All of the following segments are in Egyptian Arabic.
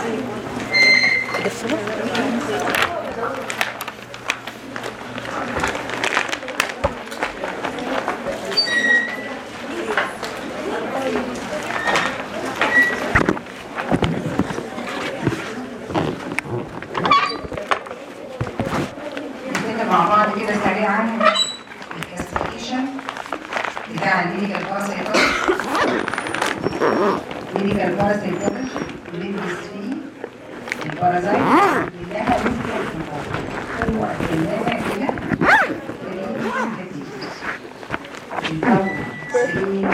نفتكر مع بعض كده سريعا الكلاسيفيكيشن بتاع الميديكال باراسيتولوجي ميديكال باراسيتولوجي بندرس فيه البارازايت اللي لها ممكن هو أكلناها كده الجو سليم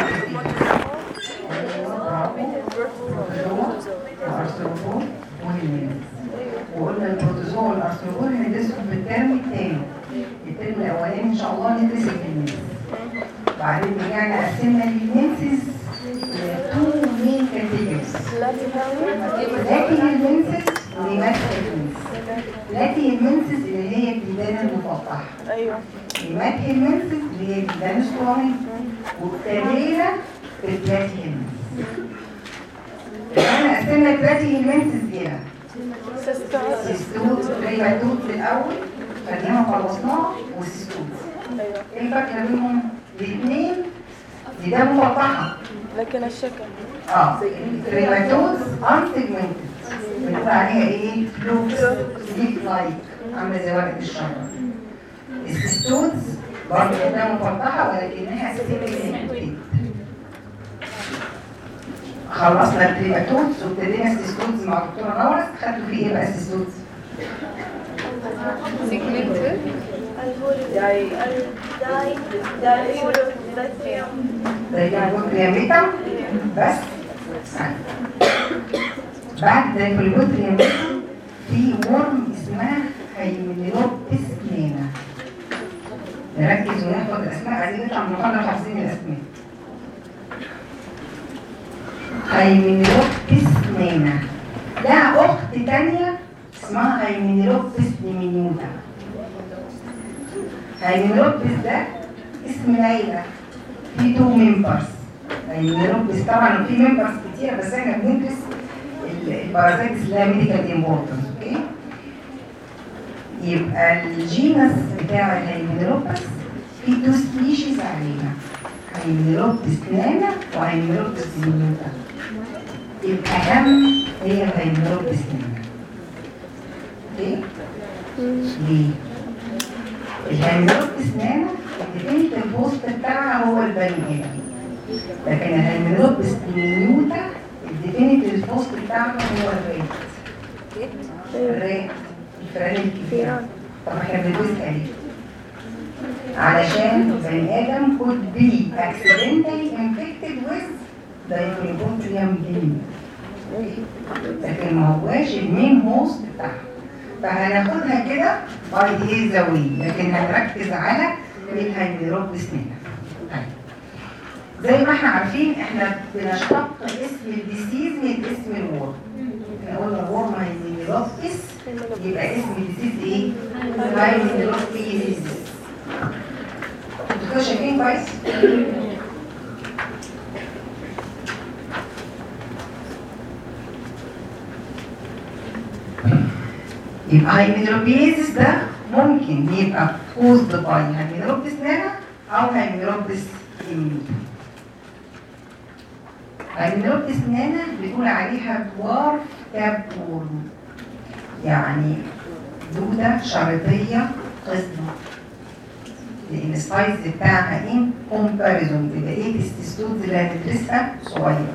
وارسلوبول وهيمينيز وقلنا البروتوزوا والارسلوبول هندرسهم في الترم الثاني الترم الاولاني ان شاء الله ندرس الهيمينيز بعدين رجعنا قسمنا الهيمينيز لتو مين كاتيجوريز لكن الهيمينيز ولمات الهيمينيز لكن الهيمينيز اللي هي الديدان المفتحه ايوه لمات الهيمينيز اللي هي الديدان الصغيره وابتدينا بالبلاتي هيمينيز احنا قسمنا البلاتي هيمينيز دي سيستم سيستوت ريباتوت في الاول خدناها خلصناها وسيستوت ايوه ايه الفرق ما بينهم الاثنين دي ده مفتحه لكن الشكل اه ريباتوت ان سيجمنتد بنقول عليها ايه فلوكس ليك لايك عامله زي ورقه الشجر السيستوتس برضه ده مفتحه ولكنها سيجمنتد خلصنا البريماتوتس وابتدينا السيستوتس مع الدكتوره نورس خدتوا فيه ايه بقى السيستوتس؟ سيجمنتد داي زي الجلوكرياميتا بس بعد الجلوكرياميتا في ورم اسمها هيمنيلوبس نانا نركز ونحفظ الاسماء عايزين نطلع من المحاضره حافظين الاسماء هيمنيلوبس نانا لها اخت تانية اسمها هيمنيلوبس نيمينيوتا هيمنيلوبس ده اسم العيله في تو ممبرز هيمنيلوبس طبعا في ممبرز كتير بس احنا بندرس ال- البارازيتس اللي لها ميديكال امبورتنس اوكي يبقى الجينس بتاع الهيمنيلوبس في تو سبيشيز عليها هيمنيلوبس نانا وهيمنيلوبس نيميوتا الأهم هي الهيمنيلوبس نانا اوكي ليه؟ الهيمنيلوبس نانا الديفينيت البوست بتاعها هو البني ادم لكن الهيمنيلوبس نيميوتا الديفينيت البوست بتاعها هو الريت الريت الفئران الكبيرة طب احنا بندرسها ليه؟ علشان بني ادم could be accidentally infected with Diplobotrium gene لكن ما هواش المين هوست بتاعها فهناخدها كده باي دي زاوية لكن هنركز على الهيميروبس هنا طيب. زي ما احنا عارفين احنا بنشتق اسم الديسيز من اسم الورم احنا قلنا الورم هيميروبس يبقى اسم الديسيز ايه؟ هيميروبس انتوا كده شايفين كويس؟ يبقى هيميدروبيزيس ده ممكن يبقى كوزد باي هيميدروبس نانا او هيميدروبس إيمينيتا هيميدروبس نانا بنقول عليها دوارف كاب وورم يعني دودة شريطية قزمة لأن السايز بتاعها إن كومباريزون ببقية التستوز اللي هندرسها صغير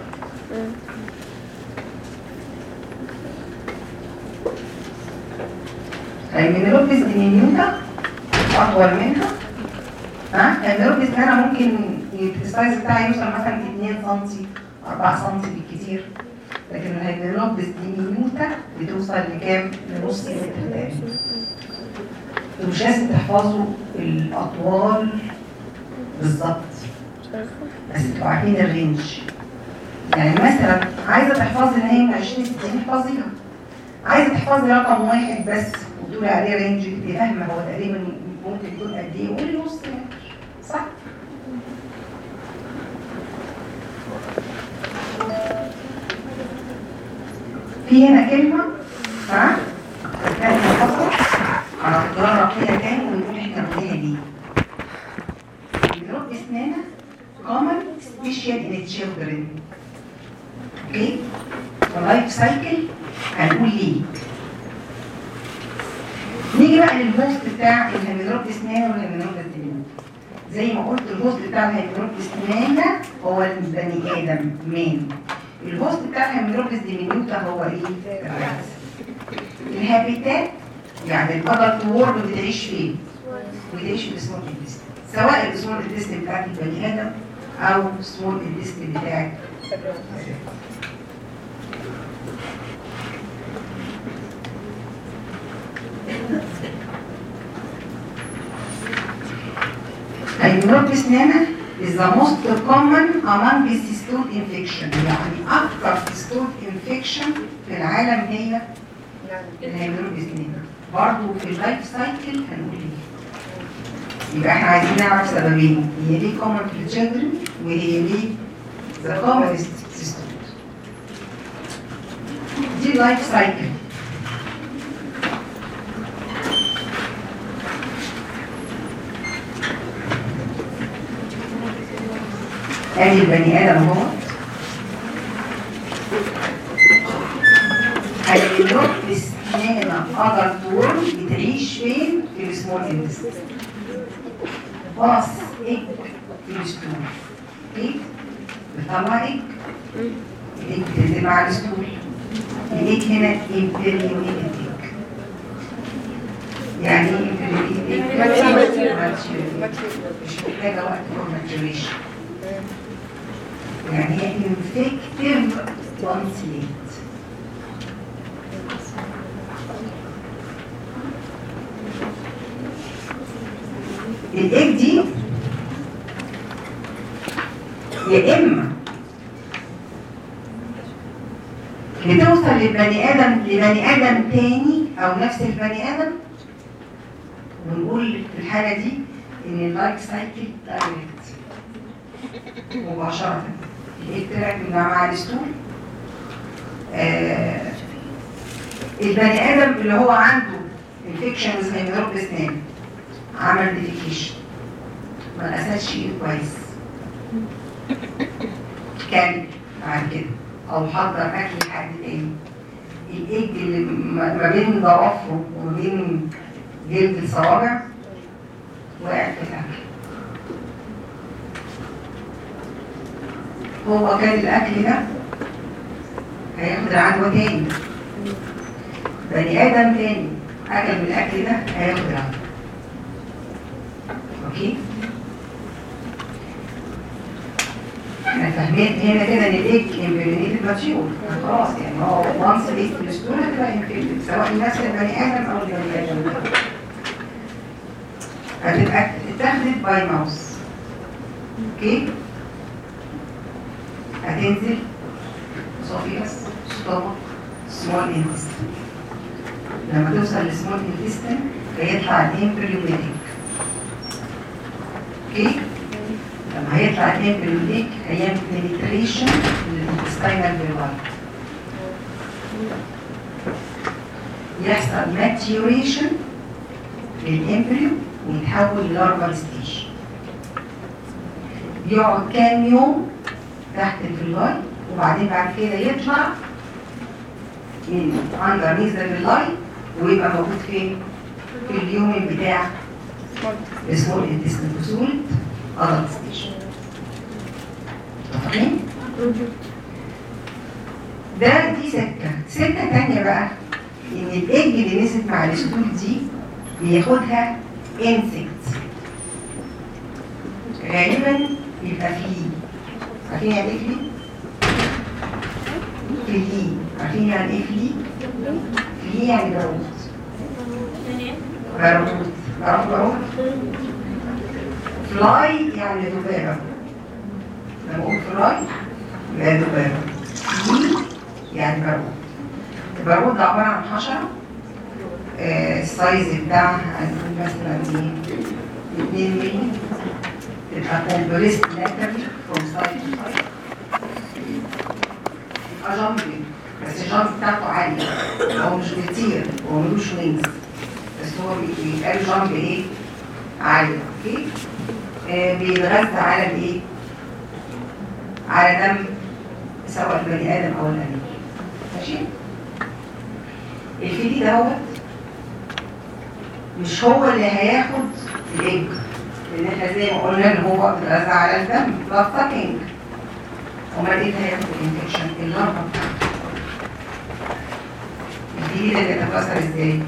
المينيروبس ديمينيوتا اطول منها ها المينيروبس ده انا ممكن السايز بتاعي يوصل مثلا 2 سم 4 سم بالكثير لكن الهيدروبس ديمينيوتا بتوصل لكام؟ لنص متر تقريبا انتوا مش لازم تحفظوا الاطوال بالظبط بس تبقوا عارفين الرينج يعني مثلا عايزه تحفظي ان هي من 20 ل 60 احفظيها عايزه تحفظي رقم واحد بس وتقولي عليه رينج تبقي فاهمه هو تقريبا ممكن يكون قد ايه قولي نص متر صح؟ في هنا كلمة ها كلمة حصل هنتدرب فيها تاني ونقول احنا قلنا ليه بنرد اسناننا common special in children اوكي اللايف سايكل هنقول ليه نيجي بقى للهوست بتاع الهيميدروب اسنان والهيميدروب الدمين زي ما قلت الهوست بتاع الهيميدروب اسنان هو البني ادم مين الهوست بتاع الهيميدروب ديمينيوتا هو ايه الرأس الهابيتات يعني الادلت وورد بتعيش فين بتعيش في السمول انتستين سواء السمول انتستين بتاعت البني ادم او السمول انتستين بتاعت النيوروب اسنانه is the most common among the cystoid infection يعني اكثر cystoid infection في العالم هي الهيموروب اسنانه برضه في اللايف سايكل هنقول ايه يبقى احنا عايزين نعرف سببين هي ليه common في الشيلدرن وهي ليه the commonest cystoid دي اللايف سايكل ادي البني ادم اهو هيروح بسنانة قدر طول بتعيش فين؟ في السمول انتستين باص ايج في الستول ايج بتطلع ايج الايج بتنزل مع الستول الايج هنا امبريونيتد ايج يعني ايه امبريونيتد ايج؟ مش محتاجة وقت فور ماتوريشن يعني هي infective tonsilate الايج دي يا اما بتوصل للبني ادم لبني ادم تاني او نفس البني ادم ونقول في الحاله دي ان اللايف سايكل دايركت مباشرة الإكتراك من مع الستول آه البني آدم اللي هو عنده انفكشنز هيميروب اسنان عمل ديفيكيشن ما غسلش ايده كويس كان بعد كده او حضر اكل لحد تاني الايج اللي ما بين ضوافره وما بين جلد الصوابع وقعت في الاكل هو كان الاكل ده هياخد العدوى تاني بني ادم تاني اكل من الاكل ده هياخد العدوى اوكي احنا فاهمين هنا كده ان الايج امبريونيتد ماتيور خلاص يعني هو وانس ليست الاسطوره هتبقى انفكتد سواء الناس البني ادم او البني ادم هتبقى اتاخدت باي ماوس اوكي هتنزل صوفياس ستومك سمول انتستين لما توصل لسمول انتستين هيطلع الامبريوميتيك اوكي لما هيطلع الامبريوميتيك هيعمل بنتريشن للانتستينال فيلاي يحصل ماتيوريشن للامبريو ويتحول للاربال ستيج يقعد كام يوم تحت الفلاي وبعدين بعد كده يطلع من اندر ميزة الفلاي ويبقى موجود فين؟ في اليوم بتاع اسمه الانتستين فصول ادلت ستيشن متفقين؟ ده دي سكة سكة تانية بقى ان الايج اللي نزلت مع الاسطول دي بياخدها انسكت غالبا بيبقى فيه عارفين يعني ايه فلي؟ فلي عارفين يعني ايه فلي؟ فلي يعني بارود بارود عارف بارود؟ فلاي يعني ذبابة لما اقول فلاي يبقى ذبابة فلي يعني بارود البارود ده عبارة عن حشرة آه، السايز بتاعها هنقول مثلا ايه 2 مللي تبقى كومبريست لاترلي فروم سايد تو سايد تبقى جامبلينج بس بس الجامب بتاعته عاليه هو مش بيطير هو ملوش وينز بس هو بي- بيتقال جامب ايه عاليه اوكي آه بيتغذى على الايه على دم سواء البني ادم او الانيمال ماشي الفيدي دوت مش هو اللي هياخد الايج لان احنا زي ما قلنا ان هو بيتغذى على الدم بلاد ساكينج امال ايه اللي هياخد الانفكشن اللارفا بتاعته الفيدي ده بيتكاثر ازاي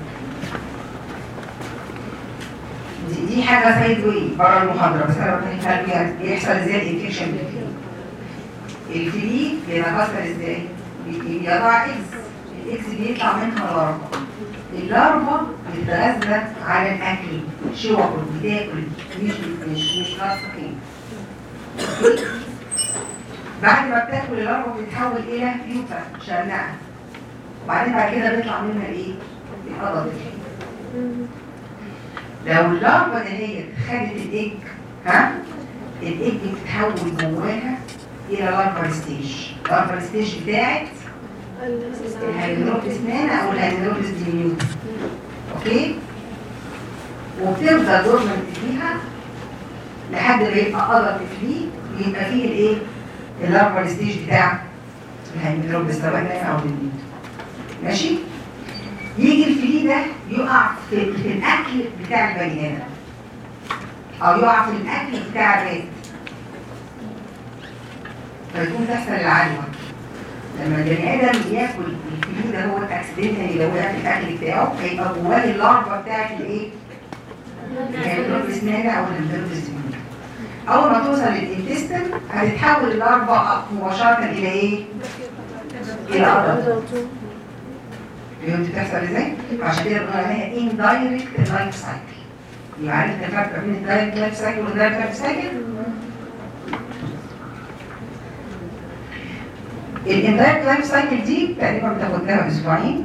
دي, دي حاجه سايد واي بره المحاضره بس انا بفهمها لك بيحصل ازاي الانفكشن بالفيدي الفيدي بيتكاثر ازاي بي- بيضع اكس الاكس بيطلع منها لارفا اللارفا بتتغذى على الاكل شوك بتاكل مش مش مش راسخين بعد ما بتاكل اللارفا بتتحول الى بيوبا شرنقه وبعدين بعد كده بيطلع منها ايه؟ القضب لو اللارفا دهيت خدت الايج ها الايج بتتحول جواها الى لارفا ستيج لارفا ستيج بتاعت الهيدروبس نانا او الهيدروبس ديميوت اوكي وبتفضل دورمنت فيها لحد ما يبقى قدر فيه يبقى فيه الايه اللارفال ستيج بتاع الهيدروبس سواء نانا او ديميوت ماشي يجي الفلي ده يقع في, في الاكل بتاع البني ادم او يقع في الاكل بتاع الرات فيكون تحصل العدوى لما البني ادم ياكل الفلي ده هو اكسيدنتالي لو وقع في الاكل بتاعه هيبقى جواه اللارفا بتاعت الايه؟ الهيدروبس نانا او الهيدروبس ديميوت اول ما توصل للانتستين هتتحول اللارفا مباشره الى ايه؟ الى عضله فهمت بتحصل ازاي؟ عشان كده بنقول عليها indirect لايف سايكل يبقى عارف الفرق بين الدايركت لايف سايكل والدايركت لايف سايكل؟ الاندايركت لايف سايكل دي تقريبا بتاخد لها اسبوعين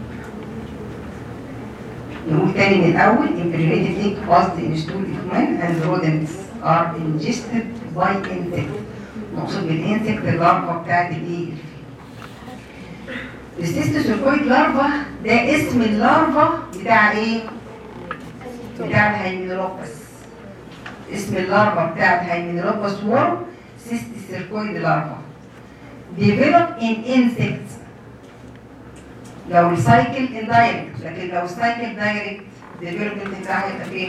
نقول تاني من الاول impregnated egg was the installed human and rodents are ingested by insect مقصود بالانسكت اللارفا بتاعت الايه؟ السيستوسيركويد لارفا ده اسم اللارفا بتاع ايه؟ بتاع الهيمينوروبس اسم اللارفا بتاع الهيمينوروبس وورم سيستوسيركويد لارفا develop in insects لو السايكل indirect لكن لو السايكل دايركت development بتاعها يبقى فين؟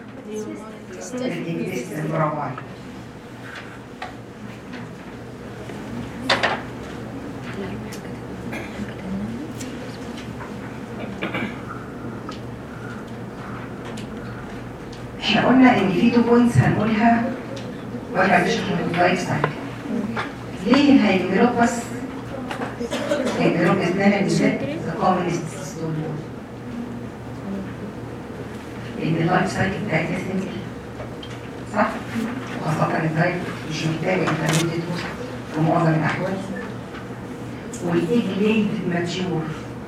الانتستين برافو عليك احنا قلنا ان في تو بوينتس هنقولها واحنا بنشرح اللايف سايكل ليه الهيميروباس هيميروباس ده بالذات ذا كومنست لان اللايف سايكل بتاعتها سنجل صح؟ وخاصة الدايت مش محتاجة انترميديت وسط في معظم الأحوال والإيج ليد ماتيور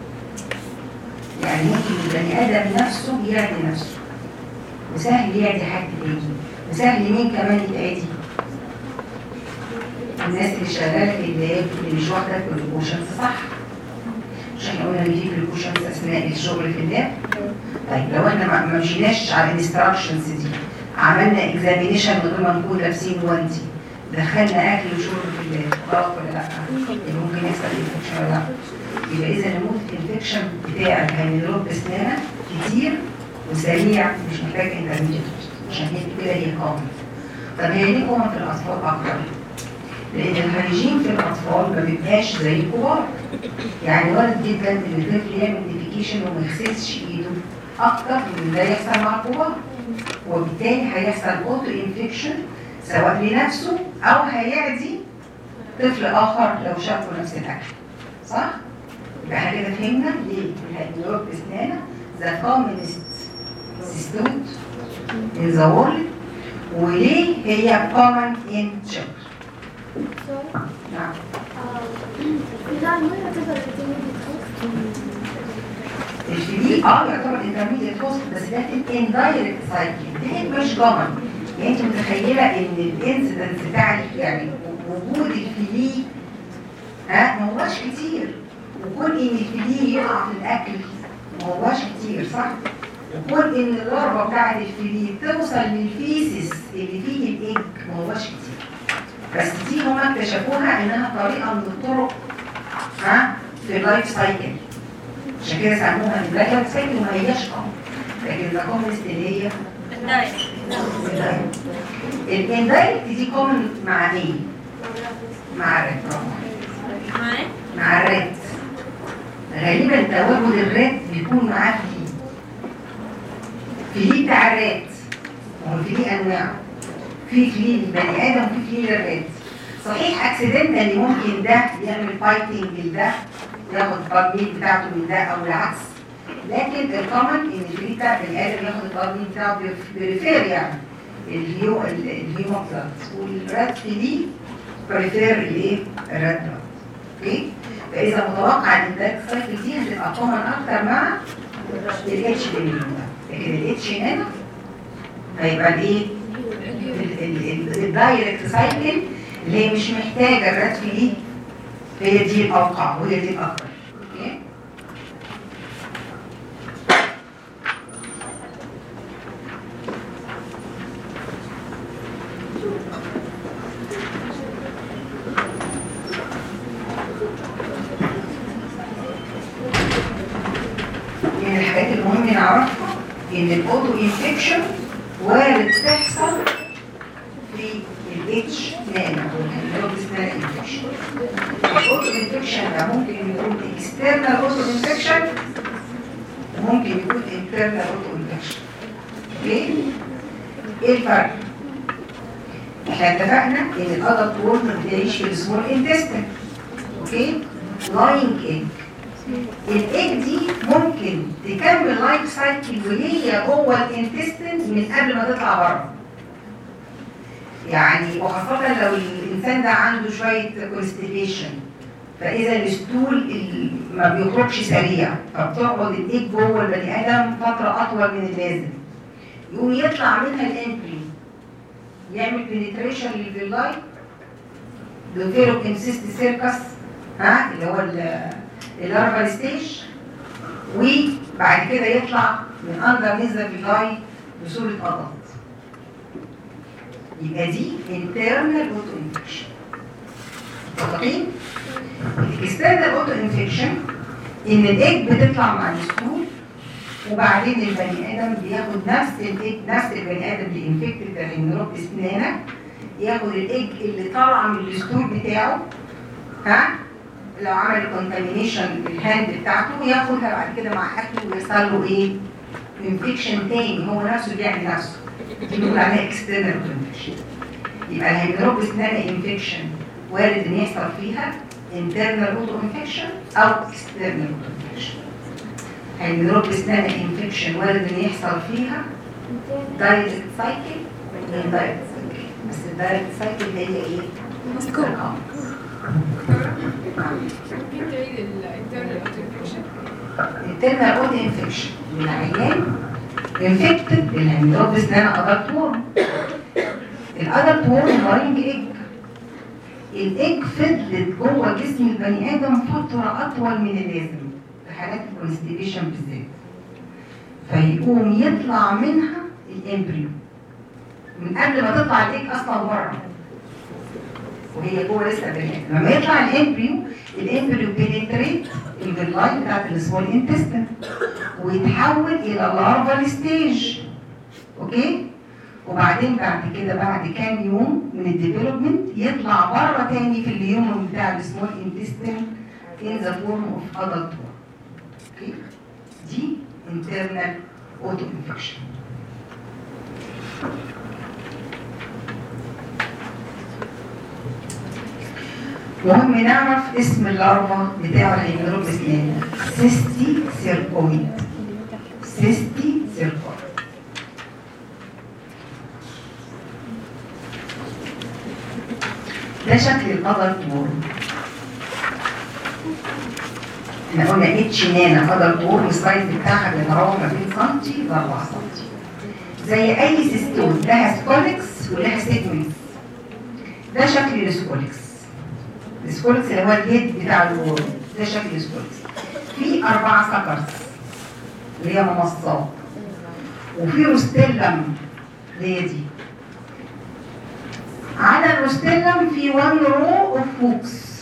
يعني ممكن البني آدم نفسه يعدي نفسه وسهل يعدي حد تاني وسهل مين كمان يتعدي الناس اللي شغاله في اللاب اللي مش واخده البريكوشنز صح مش احنا قلنا ان في بريكوشنز اثناء الشغل في اللاب طيب لو احنا ما ما مشيناش على الانستراكشنز دي عملنا اكزامينيشن من غير ما نكون لابسين جوانتي دخلنا اكل وشرب في اللاب غلط ولا لا يبقى ممكن يحصل انفكشن ولا لا يبقى اذا الموت انفكشن بتاعك هينروب بسنانك كتير وسريع مش محتاج انترميديت عشان هي كده هي كومن طب هي ليه كومن في الاطفال اكتر؟ لان الهيجين في الاطفال ما بيبقاش زي الكبار يعني وارد جدا ان الطفل يعمل ديفيكيشن وما يغسلش ايده اكتر من ده يحصل مع الكبار وبالتالي هيحصل اوتو انفكشن سواء لنفسه او هيعدي طفل اخر لو شافوا نفس الاكل صح؟ يبقى احنا كده فهمنا ليه الهيدروب اسنانه ذا كومنست سيستوت in the world وليه هي common in children نعم لا ما يعتبر intermediate الفري اه يعتبر انترميديت هوست بس ده اندايركت سايكل ده مش كومن يعني انت متخيله ان الانسيدنس بتاع يعني وجود الفري ها ما هوش كتير وكون ان الفليه يقع في الاكل ما هواش كتير صح؟ وكون ان اللارفا بتاعت الفليه توصل للفيسس اللي فيه الايج ما هواش كتير بس دي هما اكتشفوها انها طريقه من الطرق ها في اللايف سايكل عشان كده سموها اللايف سايكل وما هياش قمر لكن الكومنست اللي هي الاندايركت دي كومن مع ايه؟ مع الريد برافو مع الريد غالبا تواجد الريد بيكون معاه فيه فيه بتاع الريد هو فيه انواع في فيه للبني ادم وفي فيه للريد صحيح اكسيدنتالي ممكن ده يعمل فايتنج لده ياخد البارميل بتاعته من ده او العكس لكن الكومن ان الفري بتاع البني ادم ياخد البارميل بتاعه بريفير يعني الهيو الهيومن بلاد والريد فيه بريفير الايه؟ الريد بلاد اوكي؟ فاذا متوقع ان الدارك سايكل دي هتبقى كومن اكتر مع الاتش اللي هنا لكن الاتش هنا هيبقى الايه؟ الدايركت سايكل اللي هي مش محتاجه الرتف دي هي دي الاوقع وهي دي الاكبر اوكي؟ من الحاجات المهم نعرفها ان الاوتو انفكشن وارد تحصل في الاتش نانا والهيدروبس نانا انفكشن الاوتو انفكشن ده ممكن يكون اكسترنال اوتو انفكشن وممكن يكون انترنال اوتو انفكشن اوكي ايه الفرق؟ احنا اتفقنا ان الادلت وورم بيعيش في السمول انتستين اوكي لاينج ايج الايج دي ممكن تكمل لايف سايكل وهي جوه الانتستين من قبل ما تطلع بره يعني وخاصة لو الإنسان ده عنده شوية كونستيبيشن فإذا الستول ال- ما بيخرجش سريع فبتقعد الإيج جوه البني آدم فترة أطول من اللازم يقوم يطلع منها الانتري يعمل بنتريشن للفيلاي ديفيلوب انسيست سيركس ها اللي هو اللارفال ستيج وبعد كده يطلع من اندر نيزا فيلاي بصورة أضغط يبقى دي internal auto infection متفقين؟ الاكسترنال اوتو انفكشن ان الايج بتطلع مع الستول وبعدين البني ادم بياخد نفس الايج نفس البني ادم اللي انفكتد بالهيمنوروب اسنانك ياخد الايج اللي طالعه من الستول بتاعه ها لو عمل كونتامينيشن بالهاند بتاعته ياخدها بعد كده مع اكله ويحصل له ايه؟ انفكشن تاني هو نفسه بيعمل نفسه دي بنقول عليها اكسترنال انفكشن يبقى الهيمنوروب اسنان انفكشن وارد ان يحصل فيها internal auto infection او external auto infection هيمنوروب اسنان انفكشن وارد ان يحصل فيها دايركت سايكل من دايركت سايكل بس الدايركت سايكل هي ايه؟ مسكوب. ممكن تعيد الانترنال اوتوفيكشن internal auto infection من عيان infected بالهيمنوروب اسنان ادلت وورم الادلت وورم لاينج ايج الايج فضلت جوه جسم البني ادم فتره اطول من اللازم في حالات الكونستيبيشن بالذات فيقوم يطلع منها الامبريو من قبل ما تطلع الايج اصلا بره وهي جوه لسه بني ادم لما يطلع الامبريو الامبريو بينتريت الفيلاي بتاعت السمول انتستين ويتحول الى لارفال ستيج اوكي وبعدين بعد كده بعد كام يوم من الديفلوبمنت يطلع بره تاني في اليوم بتاع السمول انتستين in the form of adult worm. اوكي دي internal auto infection مهم نعرف اسم اللارفا بتاع الهيميروب اسنان سيستي سيركويد سيستي سيركويد ده شكل القدر وورم احنا قلنا اتش نانا قدر وورم السايز بتاعها بيتراوح ما بين سنتي ل 4 سنتي زي اي سيستول لها سكولكس ولها سيجمنتس ده شكل السكولكس السكولكس اللي هو الهيد بتاع الورم ده شكل السكولز في اربعه سكرز اللي هي ممصات وفي روستيلم اللي هي دي على الروستيلم في 1 رو اوف فوكس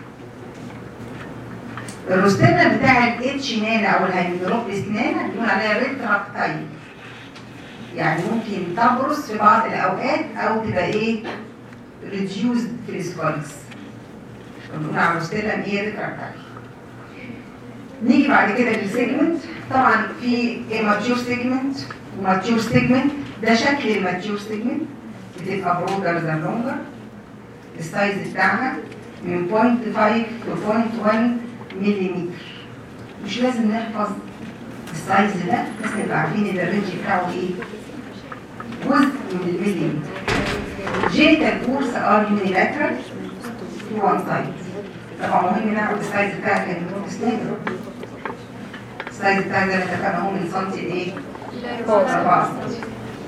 الروستيلم بتاع الاتش نانا او الهيمودروبلس نانا بنقول عليها ريتراكتايل يعني ممكن تبرز في بعض الاوقات او تبقى ايه ريديوزد في السكولز بنقول على الروستيلم ايه ريتراكتايل نيجي بعد كده للسيجمنت طبعا في ماتيور سيجمنت وماتيور سيجمنت ده شكل الماتيور سيجمنت بتبقى برودر ذان لونجر السايز بتاعها من 0.5 ل 0.1 ملم مش لازم نحفظ السايز ده بس نبقى عارفين ان الرينج بتاعه ايه جزء من المليمتر جيتال كورس ار يونيلاترال تو وان سايد طبعا مهم نعرف السايز بتاعك كان يكون سنين السايز بتاعك زي ما اتفقنا هو من سنتي لايه؟ 4 سنتي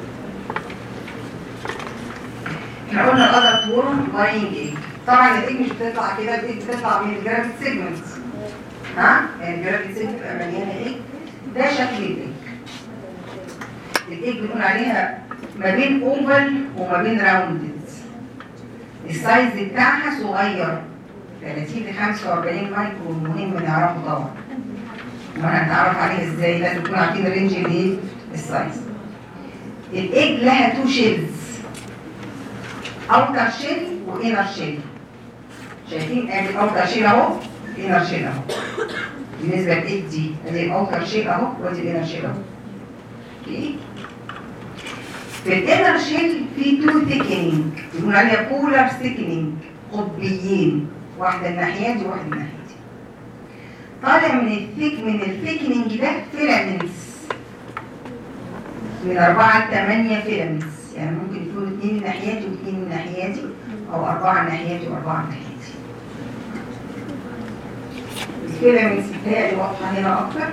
احنا قلنا الأذر تورم لاينج ايج طبعا الايج مش بتطلع كده الايج بتطلع من الجرافيت سيجمنت ها يعني الجرافيت سيجمنت بتبقى مليانه ايج ده شكل الايج الايج بنقول عليها ما بين اوفل وما بين راوندد السايز بتاعها صغير 30 ل 45 مايكرو مهم نعرفه طبعا وما هنتعرف عليه ازاي لازم نكون عارفين رينج الايه السايز الايج لها تو شيلز اوتر شيل وانر شيل شايفين ادي الاوتر شيل اهو الانر شيل اهو بالنسبه للايد دي ادي الاوتر شيل اهو وادي الانر شيل اهو اوكي في الانر شيل في تو ثيكنينج بنقول عليها بولار ثيكنينج قطبيين واحده الناحيه دي وواحده الناحيه دي طالع من الثيك من الثيكنينج ده فيلامنتس من أربعة لثمانية فيلامنتس يعني ممكن يكونوا اثنين من ناحيتي واثنين من ناحيتي او اربعه من ناحيتي واربعه من ناحيتي الفيلامنتس بتاعي واضحه هنا اكتر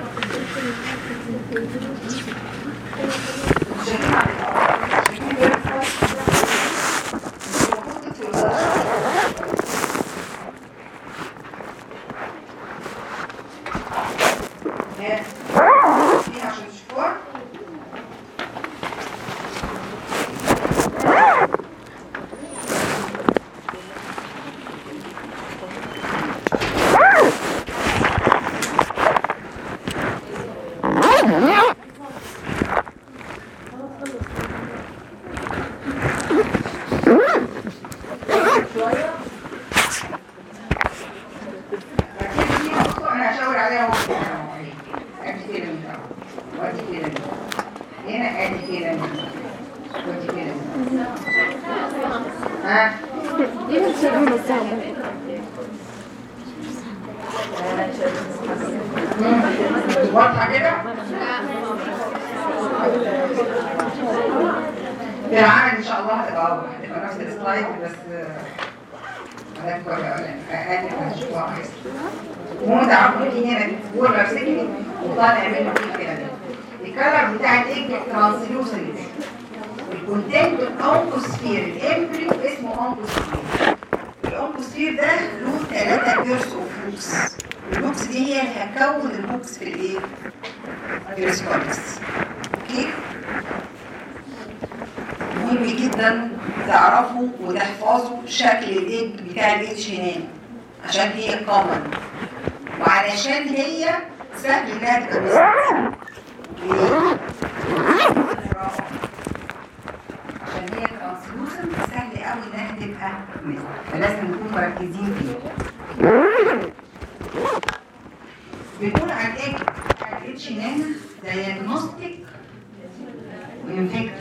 شايفين على الأرض؟ شايفين الرسمة؟ المفروض في الأرض. ها؟ فيها عشان تشوفوها انا هشاور عليها اهو ادي كده من اهو وادي كده من اهو. هنا ادي كده من اهو. وادي كده من اهو. ها ليه بتسوون الزعمة؟ واضحه كده في العمل ان شاء الله هتبقى اوضح هتبقى نفس السلايد بس هتبقى اقل هتشوفوها احسن المهم تعرفوا ان هنا بورلر سكني وطالع منه في كده الكلر بتاع الايج ترانسلوسنت الكونتنت الاونكوسفير الامبريو اسمه اونكوسفير الاونكوسفير ده له ثلاثة بيرس اوف لوكس اللوكس دي هي اللي هتكون البوكس في الايه؟ في السكولكس اوكي؟ مهم جدا تعرفوا وتحفظوا شكل الايج بتاع الاتش هناك عشان هي كومن وعلشان هي سهل انها تبقى مست ليه؟ برافو. عشان هي ترانسلوسنت سهل قوي انها تبقى مست فلازم نكون مركزين فيها بنقول على الايج على الاتش نانا دايجنوستيك وانفكتيف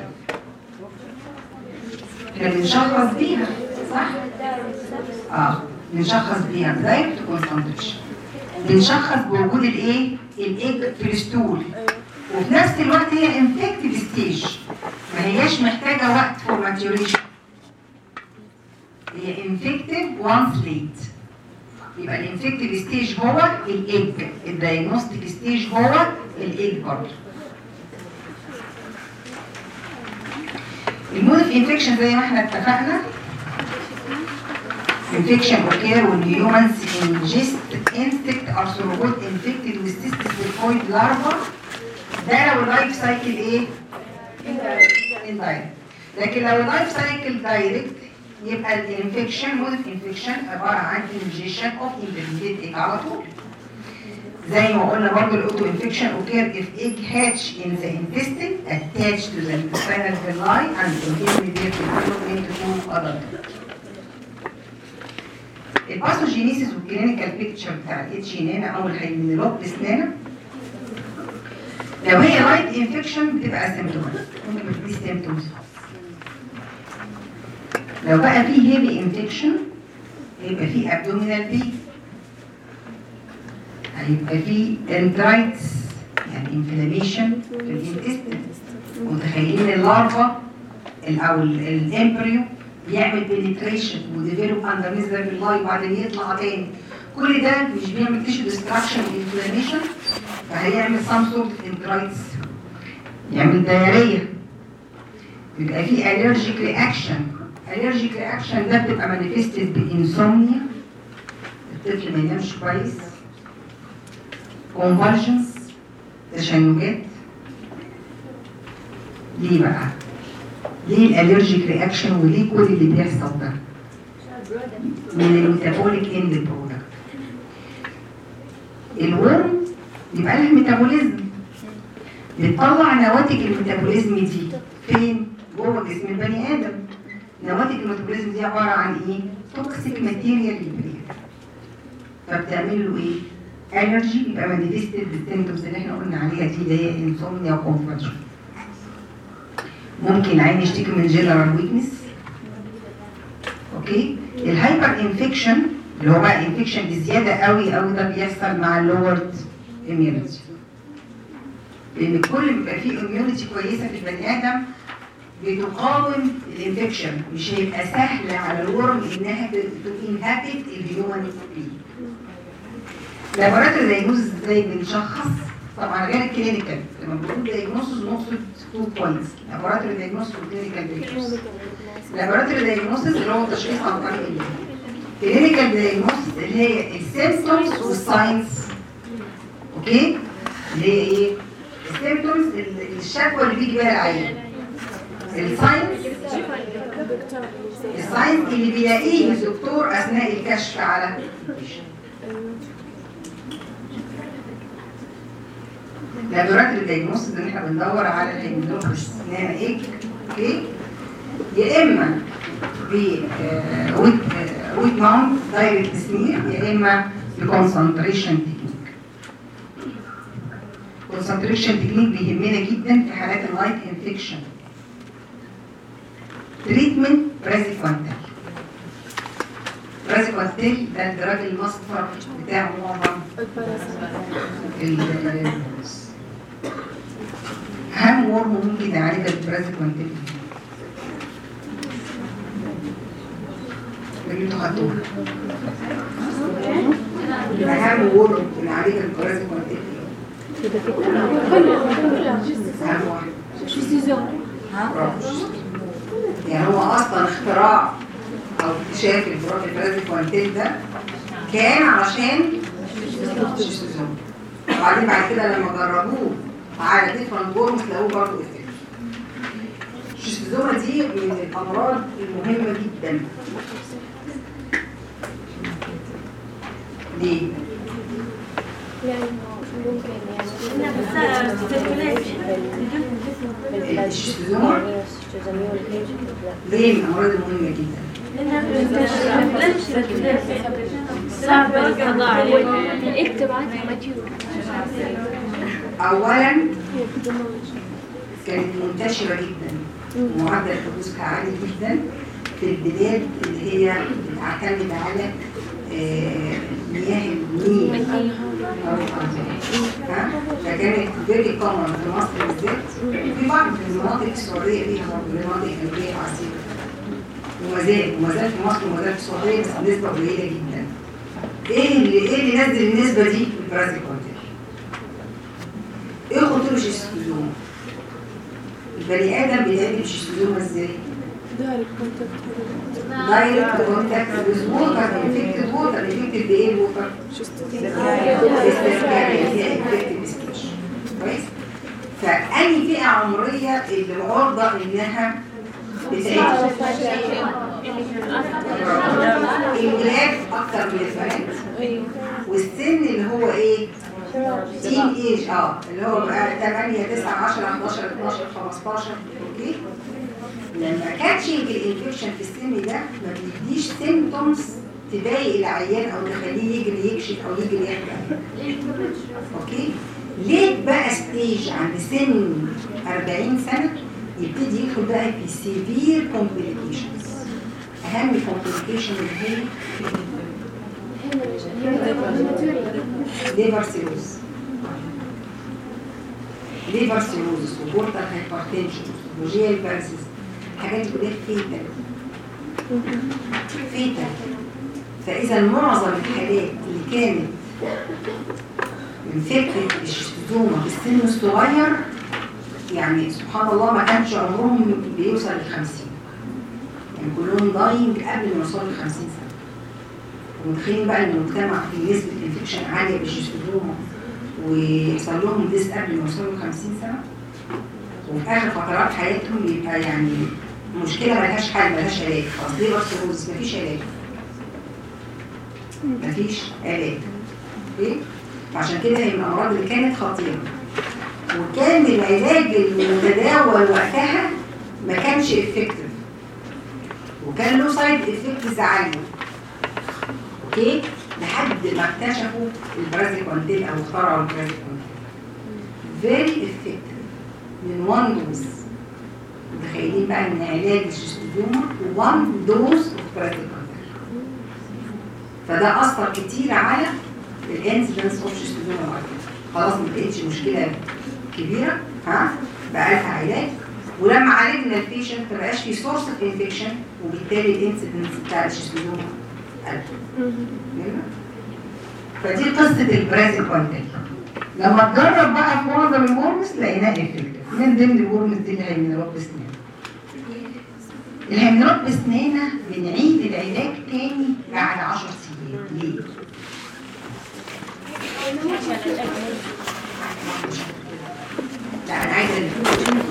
احنا بنشخص بيها صح؟ اه بنشخص بيها دايركت كونسنتريشن بنشخص بوجود الايه؟ الايج في الستول وفي نفس الوقت هي انفكتيف ستيج ما هياش محتاجه وقت فور ماتيوريشن هي انفكتيف وانس ليت يبقى الانفكتيف ستيج هو الايج الدايجنوستيك ستيج هو الايج برضه المود اوف انفكشن زي ما احنا اتفقنا infection occur when humans ingest insect arthropod infected with cystic typhoid larva ده لو اللايف سايكل ايه؟ indirect لكن لو اللايف سايكل دايركت يبقى الانفكشن مود انفكشن عباره عن انجيشن اوف انفكتد على طول زي ما قلنا برضه الاوتو انفكشن occur if egg hatch in the intestine attached to the intestinal villi and intermediate development to adult. الباثوجينيسيس والكلينيكال بيكتشر بتاع الاتش نانا او الهيمينولوب نانا لو هي لايت انفكشن بتبقى سيمتوماتيك ممكن ما تبقاش سيمتومز لو بقى في هيفي انفكشن يبقى في ابدومينال بي هيبقى في انترايتس يعني انفلاميشن في الانتستين متخيلين اللارفا ال- او الامبريو بيعمل بنتريشن وديفلوب اندر نزل باللاي وبعدين يطلع تاني كل ده مش بيعمل تيشو ديستراكشن وانفلاميشن فهيعمل سام سورت انترايتس يعمل دايريه بيبقى في الرجيك رياكشن الرجيك رياكشن ده بتبقى مانيفستد بانسومنيا الطفل ما ينامش كويس كونفرجنس تشنجات ليه بقى؟ ليه الالرجيك رياكشن وليه كل اللي بيحصل ده؟ من الميتابوليك اند برودكت الورم يبقى لها ميتابوليزم بتطلع نواتج الميتابوليزم دي فين؟ جوه جسم البني ادم نواتج الميتابوليزم دي عباره عن ايه؟ توكسيك ماتيريال للبرين فبتعمل له ايه؟ الرجي يبقى مانيفستد بالسيمتومز اللي احنا قلنا عليها دي اللي هي انسومنيا وكونفرجن ممكن العين يشتكي من جنرال ويكنس اوكي الهايبر انفكشن اللي هو بقى انفكشن بزياده قوي قوي ده بيحصل مع اللورد اميونيتي لان كل ما بيبقى فيه اميونيتي كويسه في البني ادم بتقاوم الانفكشن مش هيبقى سهل على الورم انها تنهبت الهيومن بي لابوراتوري دايجنوز ازاي بنشخص طبعا غير الكلينيكال لما بنقول دايجنوز نقصد تو بوينتس لابوراتوري دايجنوز وكلينيكال دايجنوز لابوراتوري دايجنوز اللي هو تشخيص عن طريق الايه كلينيكال دايجنوز اللي هي السيمبتومز والساينز اوكي اللي هي ايه السيمبتومز الشكوى اللي بيجي بيها العيان الساينز الساينز اللي بيلاقيه الدكتور اثناء الكشف على البيشنت لابوراتوري دايجنوستس ان احنا بندور على الهيمودروبس نانا ايه اوكي يا اما ب ويت ويت ماونت دايركت سمير يا اما بكونسنتريشن تكنيك كونسنتريشن تكنيك بيهمنا جدا في حالات اللايت انفكشن تريتمنت برازيكوانتال برازيكوانتال ده الدرج المصفر بتاع معظم ال- اهم ورم ممكن يعالج البرازيكوانتال اللي انتوا خدتوها اهم ورم يعالج البرازيكوانتال اهم واحد برافو. يعني هو اصلا اختراع او اكتشاف البرا- البرازيكوانتال ده كان عشان الشيستوزوم. وبعدين بعد كده لما جربوه على ديفرنت ورمز لقوه برضه افكت الشيستوزوما دي من الامراض المهمه جدا ليه؟ الشيستوزوما ليه من الامراض المهمه جدا؟ اكتب عادي ماتيور اولا كانت منتشره جدا ومعدل حدوثها عالي جدا في البلاد اللي هي بتعتمد على آه، مياه النيل أو الأنهار. ها؟ فكانت فيري كومن في مصر بالذات وفي بعض من المناطق السعوديه فيها برضه مناطق قلبيه عسيره وما زال وما زال في مصر وما زال في السعوديه بس بنسبه قليله جدا ايه اللي ايه اللي نزل النسبه دي في البرازيل كونتر ايه خطوره الشيستوزوما البني ادم بيتعمل بالشيستوزوما ازاي دايركت كونتاكت ويز ووتر انفكتد ووتر انفكتد بايه الووتر؟ كويس فأي فئة عمرية اللي عرضة إنها بتعيش الولاد أكتر من البنات والسن اللي هو إيه؟ تين ايج اه اللي هو بقى 8 9 10 11 12 15 اوكي لما كاتشنج الانفكشن في السن ده ما بيديش سيمتومز تضايق العيان او تخليه يجري يكشف او يجري يحرق اوكي ليه بقى ستيج عند سن 40 سنه يبتدي يدخل بقى في سيفير كومبليكيشنز اهم كومبليكيشن اللي هي ليفر سيروز ليفر سيروز وبورتال هايبرتنشن وجيال بارسيس الحاجات دي كلها فيتال فيتال فاذا معظم الحالات اللي كانت من فكره الشستوزوما في السن الصغير يعني سبحان الله ما كانش عمرهم بيوصل ل 50 يعني كلهم داينج قبل ما يوصلوا ل 50 سنه ومتخيلين بقى ان المجتمع في نسبه انفكشن عاليه بالشستوزوما ويحصل لهم ديس قبل ما يوصلوا ل 50 سنه وفي اخر فترات حياتهم يبقى يعني مشكله ملهاش حل ملهاش علاج اصل ليه بارسيروز مفيش علاج مفيش علاج اوكي فعشان كده هي من الامراض اللي كانت خطيره وكان العلاج المتداول وقتها ما كانش افكتيف وكان له سايد افكتس عاليه اوكي لحد ما اكتشفوا البرازيكونتين او اخترعوا البرازيكونتين فيري افكتيف من وان دوز متخيلين بقى ان علاج الشيستوزوما وان دوز اوف برازيكونتين فده اثر كتير على الانسيدنس اوف شيستوزوما خلاص ما بقتش مشكله كبيره ها بقى لها علاج ولما عالجنا البيشنت ما بقاش في سورس اوف انفكشن وبالتالي الانسيدنس بتاع الشيستوزوما قل فدي قصه البرازيكونتين لما تجرب بقى في معظم الورمز لقيناه افكتيف من ضمن الورمز دي الهيمينوروب بسنان الهيمينوروب بسنانة بنعيد العلاج تاني بعد 10 سنين ليه؟ لا انا عايزه اللي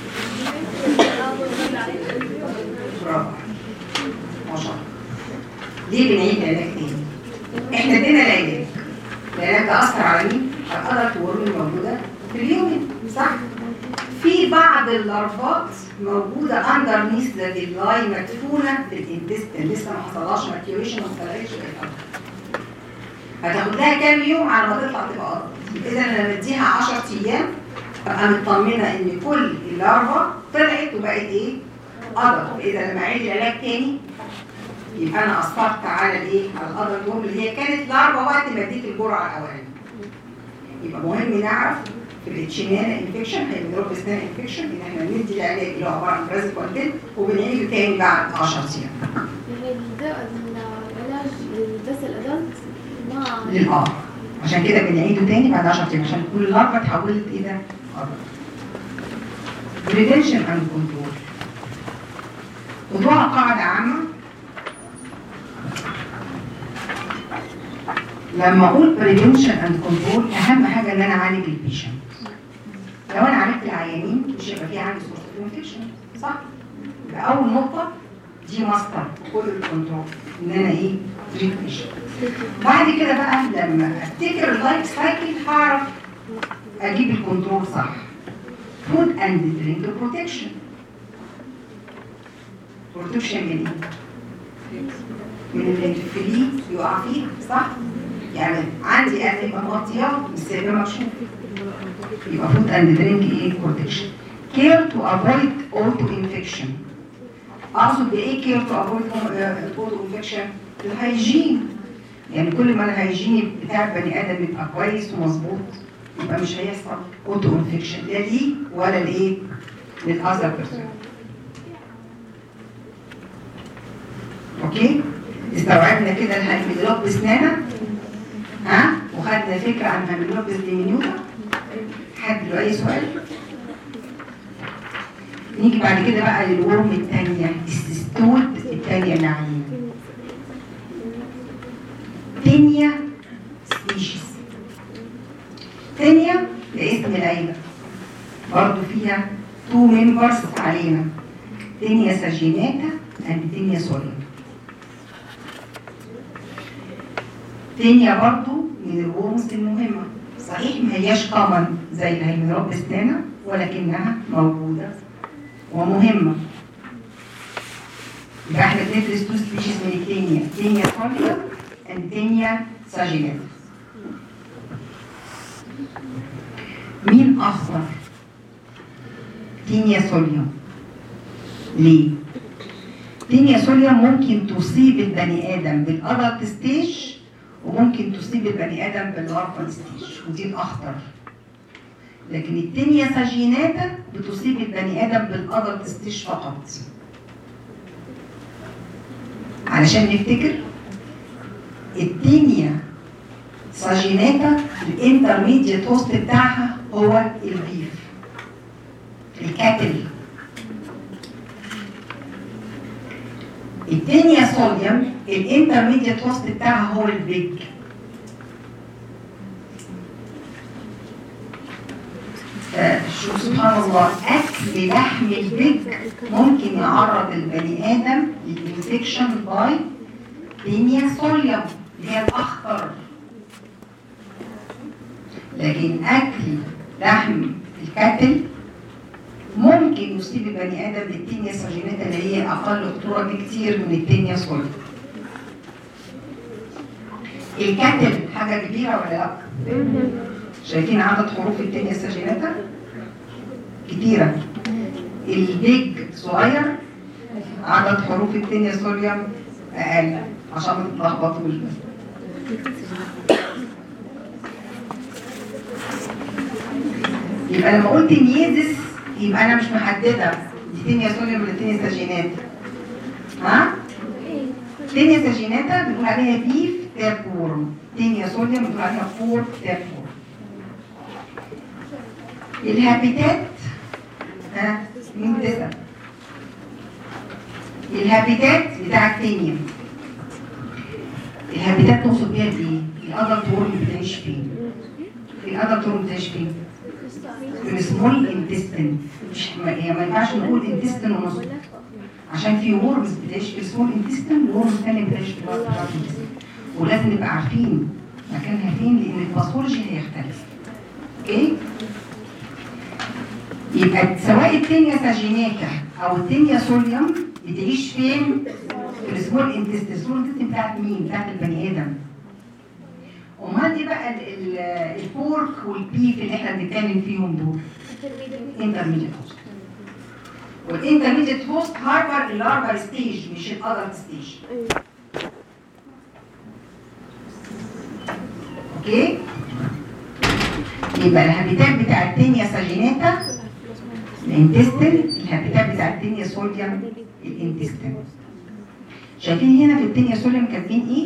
برافو ما شاء الله ليه بنعيد العلاج تاني؟ احنا ادينا العلاج العلاج ده اثر على مين؟ على الادلت ورم الموجوده في اليومن صح؟ في بعض اللارفات موجوده اندر نيس ذا فيلاي مدفونه في الانتستين لسه ما حصلهاش ماتيوريشن وما طلعتش بقت هتاخد لها كام يوم على ما تطلع تبقى ارض اذا انا بديها 10 ايام ابقى مطمنه ان كل اللارفا طلعت وبقت ايه؟ قدر اذا لما اعيد العلاج تاني يبقى انا اثرت على الايه؟ على القدر اليوم اللي هي كانت لارفا وقت ما اديت الجرعه الاولانيه يبقى مهم نعرف في الاتشينانا انفكشن هيبقى سنان انفكشن ان احنا بندي العلاج اللي هو عباره عن برازيل كونتنت وبنعيده تاني بعد 10 ايام يعني الدواء العلاج بس الأدلت ما للآخر عشان كده بنعيده تاني بعد 10 ايام عشان كل لارفا اتحولت الى قدر بريفنشن اند كنترول خدوها قاعده عامه لما اقول بريفنشن اند كنترول اهم حاجه ان انا اعالج البيشنت لو انا عالجت العيانين مش هيبقى في عندي سورس اوف انفكشن صح يبقى اول نقطه دي ماستر كل الكنترول ان انا ايه تريت بيشنت بعد كده بقى لما افتكر اللايف سايكل هعرف اجيب الكنترول صح فود اند درينك بروتكشن بروتكشن من ايه؟ من الانفلي يقع فيه صح؟ يعني عندي اكل يبقى مغطياه مش سايباه مكشوف يبقى فود اند درينك ايه بروتكشن كير تو افويد اوتو انفكشن اقصد بايه كير تو افويد اوتو انفكشن الهيجين يعني كل ما الهيجين بتاع البني ادم يبقى كويس ومظبوط يبقى مش هيحصل اوتو انفكشن لا ليه ولا لايه للاذر بيرسون اوكي استوعبنا كده الهيميلوب بسنانه ها وخدنا فكره عن الهيميلوب ديمينيوتا حد له اي سؤال نيجي بعد كده بقى للورم الثانيه السيستود الثانيه اللي علينا تينيا سبيشيز تينيا ده اسم العيله برضه فيها تو ممبرز علينا تينيا ساجيناتا اند تينيا سوليا تينيا برضه من الورمز المهمه صحيح ما هياش كومن زي اللي هيمرب اسنانها ولكنها موجوده ومهمه يبقى احنا بندرس تو سبيشيز من التينيا تينيا سوليا اند تينيا ساجيناتا مين اخطر تينيا سوليا ليه تينيا سوليا ممكن تصيب البني ادم بالادلت ستيج وممكن تصيب البني ادم باللارفال ستيج ودي الاخطر لكن التينيا ساجيناتا بتصيب البني ادم بالادلت ستيج فقط علشان نفتكر التينيا ساجيناتا الانترميديت هوست بتاعها هو البيف الكاتل التينيا صوديوم الانترميديت هوست بتاعها هو البيج شوف سبحان الله اكل لحم البيج ممكن يعرض البني ادم للانفكشن باي تينيا صوليوم اللي هي الاخطر لكن اكل لحم الكتل ممكن يصيب البني ادم بالتينيا ساجيناتا اللي هي اقل خطوره بكتير من التينيا سوليا الكتل حاجه كبيره ولا لا؟ شايفين عدد حروف التينيا ساجيناتا؟ كتيره البيج صغير عدد حروف التينيا سوليوم اقل عشان ما تتلخبطوش بس يبقى لما قلت نيزس يبقى انا مش محدده دي تينيا سوليوم ولا تينيا ساجيناتا ها تينيا ساجيناتا بنقول عليها بيف تاب وورم تينيا سوليوم بنقول عليها فور تاب وورم الهابيتات ها مين تسال الهابيتات بتاع التينيا الهابيتات نقصد بيها بايه؟ الادلت وورم بتعيش فين؟ الادلت وورم بتعيش فين؟ السمول انتستين مش ما يعني ما ينفعش نقول انتستين ونص عشان في وورمز بتعيش في السمول انتستين وورمز ثانيه بتعيش في اللارج انتستين ولازم نبقى عارفين مكانها فين لان الباثولوجي هيختلف اوكي يبقى سواء التينيا ساجيناتا او التينيا سوليوم بتعيش فين؟ في السمول انتستين السمول انتستين بتاعت مين؟ بتاعت البني ادم امال دي بقى ال- ال- البورك والبيف اللي احنا بنتكلم فيهم دول انترميديت هوست والانترميديت هوست هاربر اللارفال ستيج مش الادلت ستيج اوكي يبقى الهابيتات بتاع التينيا ساجيناتا الانتستين الهابيتات بتاع التينيا سوليوم الانتستين شايفين هنا في التينيا سوليوم كاتبين ايه؟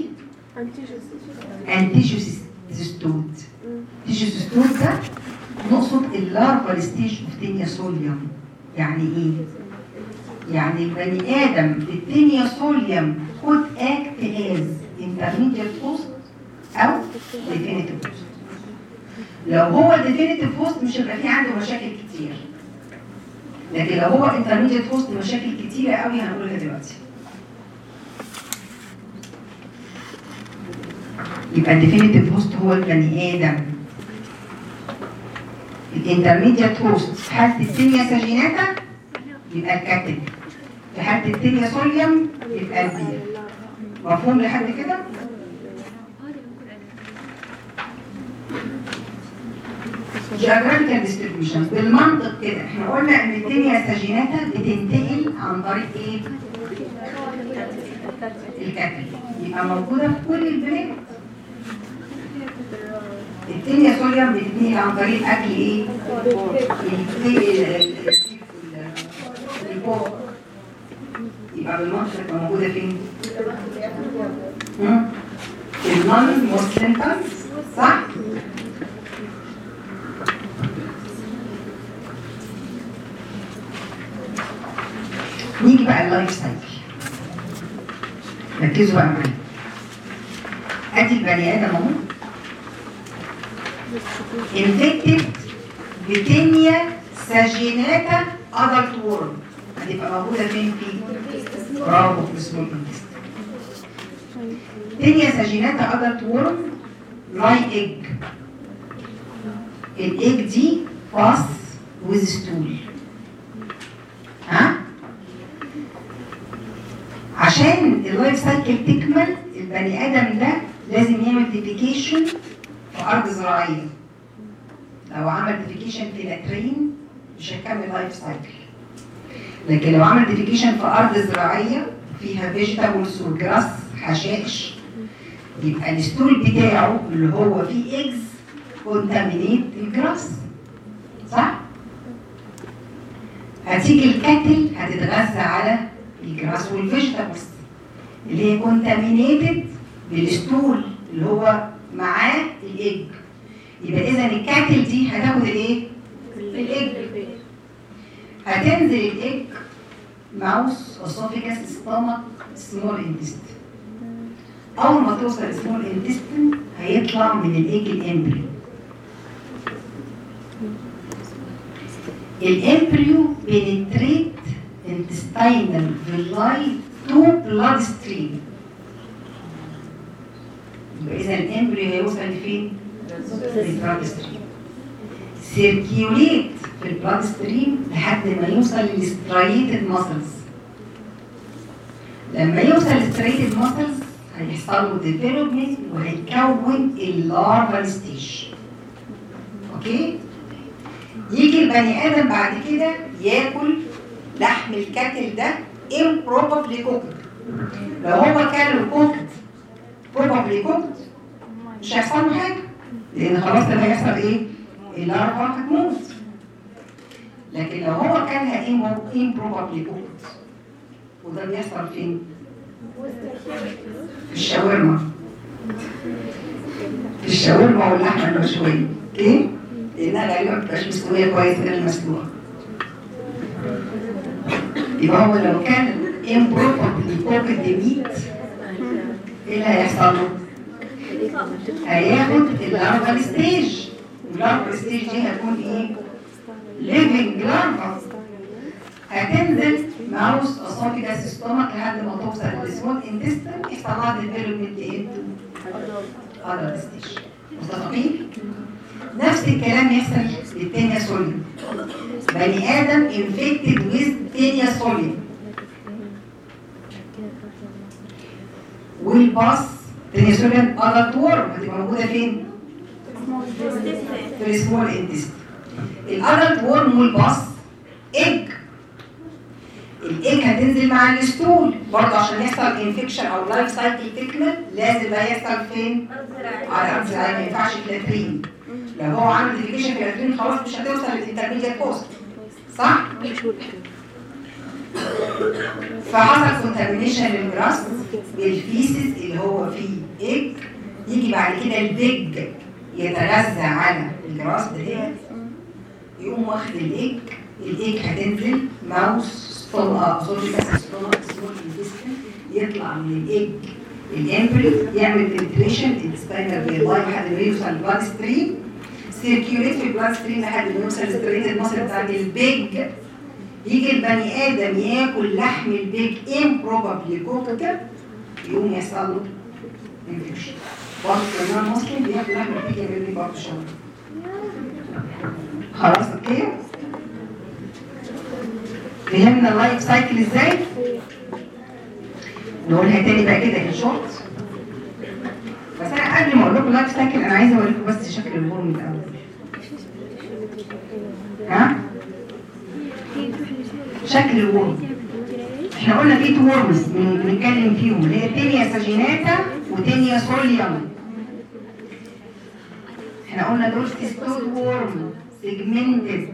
انتيجوسيستود تيجوسيستود ده نقصد اللارفال ستيج اوف تينيا سوليوم يعني ايه؟ يعني البني ادم في التينيا سوليوم could act as intermediate host او definitive host لو هو definitive host مش هيبقى في عنده مشاكل كتير لكن لو هو intermediate host مشاكل كتيرة قوي هنقولها دلوقتي يبقى الديفينيتيف هوست هو البني ادم الانترميديت هوست في حاله التينيا ساجيناتا يبقى الكاتب في حاله التينيا سوليوم يبقى البير مفهوم لحد كده؟ geographical distribution بالمنطق كده احنا قلنا ان التينيا ساجيناتا بتنتقل عن طريق ايه؟ الكاتب يبقى موجوده في كل البلاد التينيا سوليوم بتنتقل عن طريق اكل ايه؟ البوق يبقى بالمنطق تبقى موجوده فين؟ مم؟ في النون مسلم صح؟ نيجي بقى اللايف سايكل ركزوا بقى معايا ادي البني ادم اهو انفكتد بتينيا ساجيناتا ادلت وورم هتبقى موجوده فين في برافو في السمول انتست تينيا ساجيناتا ادلت وورم لاي ايج الايج دي باس ويز ستول ها عشان اللايف سايكل تكمل البني ادم ده لازم يعمل ديفيكيشن في ارض زراعيه لو عمل ديفيكيشن في لاترين مش هيكمل لايف سايكل لكن لو عمل ديفيكيشن في ارض زراعيه فيها فيجيتابلز وجراس حشائش يبقى الستول بتاعه اللي هو فيه ايجز كونتامينيت الجراس صح؟ هتيجي الكاتل هتتغذى على الجراس والفيجيتابلز اللي هي كونتامينيتد بالستول اللي هو معاه الايج يبقى اذا الكاتل دي هتاخد الايه؟ الايج هتنزل الايج ماوس اسوفيجاس ستامك سمول انتستين اول ما توصل سمول انتستين هيطلع من الايج الامبريو الامبريو بينتريت intestinal villi to blood stream يبقى اذا الامبريو هيوصل لفين؟ للبلاد ستريم سيركيوليت في البلاد ستريم لحد ما يوصل للستريتد ماسلز لما يوصل للستريتد ماسلز هيحصل له ديفلوبمنت وهيكون اللارفال ستيج اوكي يجي البني ادم بعد كده ياكل لحم الكتل ده improbably cooked لو هو كان cooked probably cooked مش هيحصل له حاجه لان خلاص ده هيحصل ايه؟ اللارفا هتموت لكن لو هو كانها improbably cooked وده بيحصل فين؟ في الشاورما في الشاورما واللحمه المشويه اوكي؟ لانها غالبا ما بتبقاش مستويه كويس غير المسلوقه يبقى هو لو كان improperly cooked meat ايه اللي هيحصل له؟ هياخد اللارفال ستيج اللارفال ستيج دي هتكون ايه؟ ليفنج لارفا هتنزل ماوس اسوفيجاس ستومك لحد ما توصل للسمول انتستين يحصل لها ديفلوبمنت انتو اذر ستيج متفقين؟ نفس الكلام يحصل للتانية سوليوم بني ادم انفكتد ويز تانية سوليوم والباص تانية سوليوم ادلت وورم هتبقى موجودة فين؟ في السمول انتستين الادلت وورم والباص ايج الايج هتنزل مع الستول برضه عشان يحصل انفكشن او لايف سايكل تكمل لازم ده يحصل فين؟ على الارض الزراعيه ما ينفعش كلاترين لو هو عامل ديفيكيشن كلاترين خلاص مش هتوصل للانترميديت كوست صح؟ فحصل كونتامينيشن للجراس بالفيسز اللي هو فيه ايج يجي بعد كده البيج يتغذى على الجراس ده يقوم واخد الايج الايج هتنزل ماوس ستوما سوري بس ستوما سمول انتستين يطلع من الايج الامبريو يعمل فلتريشن انتستينال فيلاي لحد ما يوصل البلاد ستريم سيركيوليت في البلاد ستريم لحد ما يوصل لستريت المصل بتاعت البيج يجي البني ادم ياكل لحم البيج امبروبابلي كوكا يقوم يحصل له انفكشن برضه كمان مسلم بياكل لحم البيج يعمل لي برضه شغل خلاص اوكي فهمنا اللايف سايكل ازاي نقولها تاني بقى كده في شورت بس انا قبل ما اقول لكم اللايف سايكل انا عايزه اوريكم بس شكل الهرم الاول ها شكل الورم احنا قلنا في تو ورمز بنتكلم فيهم اللي هي تينيا ساجيناتا وتينيا سوليوم احنا قلنا دول ستول ورم سيجمنتد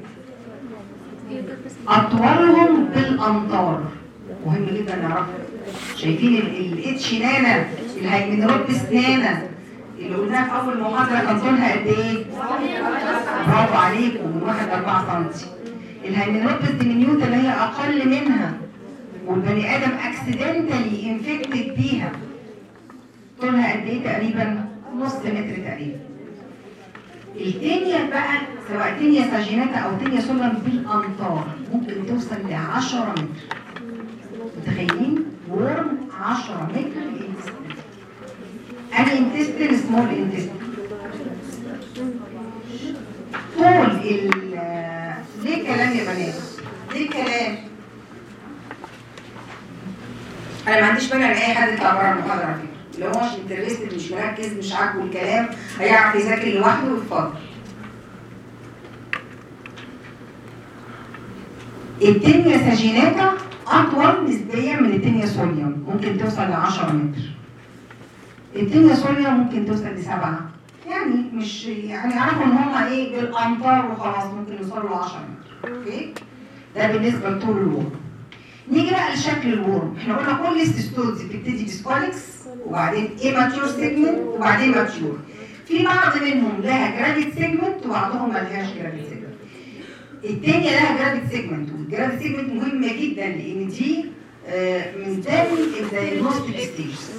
اطولهم بالامتار مهم جدا نعرفها شايفين الاتش نانا الهيمنروبس نانا اللي قلناها في اول محاضره كان طولها قد ايه؟ برافو عليكم من 1 ل 4 سم الهيمنروبس ديمينيوتا اللي هي اقل منها والبني ادم اكسيدنتالي انفكتد بيها طولها قد ايه تقريبا نص متر تقريبا التانية بقى سواء تانية ساجيناتا او تانية سولم بالامتار ممكن توصل ل 10 متر متخيلين ورم 10 متر الانتستين اني انتستين سمول انتستين طول ال ليه كلام يا بنات؟ ليه كلام؟ انا ما عنديش مانع ان اي حد يطلع بره المحاضره على فكره لو هو مش انترستد مش مركز مش عاجبه الكلام هيعرف يذاكر لوحده ويتفضل التنيا ساجيناتا اطول نسبيا من التنيا سوليوم ممكن توصل ل 10 متر التنيا سوليوم ممكن توصل لسبعة يعني مش يعني عارفوا ان هم ايه بالامتار وخلاص ممكن يوصلوا ل 10 متر اوكي ده بالنسبه لطول الورم نيجي بقى لشكل الورم احنا قلنا كل السيستولز بتبتدي بسكوليكس وبعدين ايماتيور سيجمنت وبعدين ماتيور في بعض منهم لها جرافيت سيجمنت وبعضهم ملهاش جرافيت سيجمنت التانية لها جرافيت سيجمنت والجرافيت سيجمنت مهمة جدا لان دي آه، من ضمن الدايجنوستيك ستيجز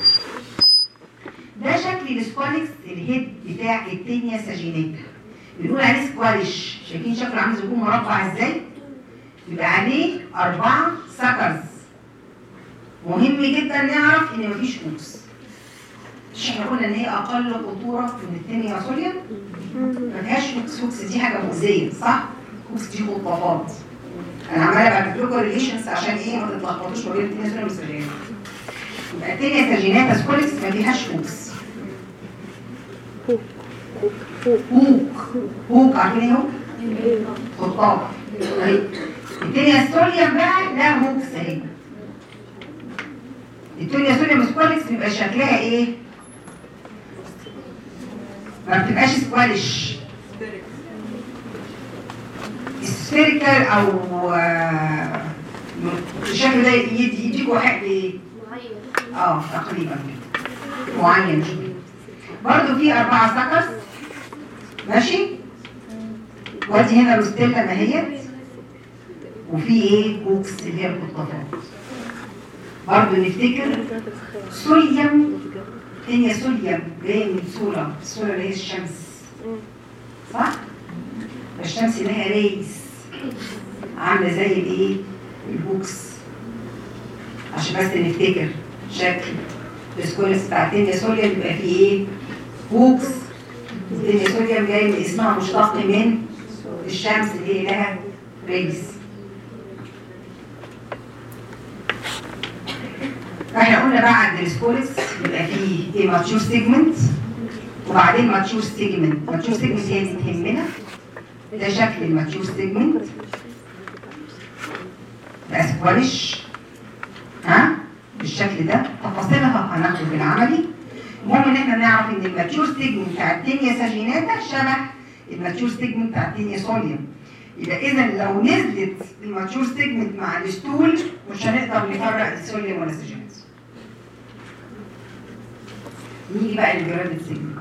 ده شكل السكواليكس الهيد بتاع التانية ساجينيتا بنقول عليه سكواليش شايفين شكله عامل زي يكون مربع ازاي؟ يبقى عليه أربعة سكرز مهم جدا نعرف إن مفيش كوكس مش احنا قلنا إن هي أقل خطورة من التانية سوليا ما فيهاش كوكس كوكس دي حاجة مؤذية صح؟ كوكس دي خطافات أنا عمالة بعمل لكم ريليشنز عشان إيه ما تتلخبطوش ما بين التانية سوليا والساجينات يبقى التانية ساجيناتا سكوليكس ما فيهاش كوكس هوك هوك عارفين ايه هوك؟ خطاف طيب الدنيا السوليوم بقى لا هوكس اهي الدنيا سوليوم سكواليكس بيبقى شكلها ايه؟ ما بتبقاش سكواليش سفيريكال او آه، الشكل ده يدي- يديكوا حق ايه؟ معين اه تقريبا كده. معين شويه برضو في أربعة سكرز ماشي وادي هنا روستيلا ماهيت وفي ايه كوكس اللي هي الخطافات برضو نفتكر سوليوم هي سوليوم جاي من سولا السولا اللي هي الشمس صح؟ الشمس لها ريس عامله زي الايه؟ البوكس عشان بس نفتكر شكل السكولس بتاع التنيا سوليوم بيبقى فيه ايه؟ بوكس التنيا سوليوم جاي من اسمها مشتق من الشمس اللي هي لها ريس فاحنا قلنا بقى عند السكولس بيبقى فيه ايه ماتشور سيجمنت وبعدين ماتشور سيجمنت ماتشور سيجمنت هي اللي تهمنا ده شكل الماتشور سيجمنت ده سكوالش ها بالشكل ده تفاصيلها هناخده في العملي المهم ان احنا نعرف ان الماتشور سيجمنت بتاع التينيا ساجيناتا شبه الماتشور سيجمنت بتاع التينيا سوليوم يبقى اذا لو نزلت الماتشور سيجمنت مع الستول مش هنقدر نفرق السوليوم ولا الساجينات نيجي بقى للجرافيت سيجمنت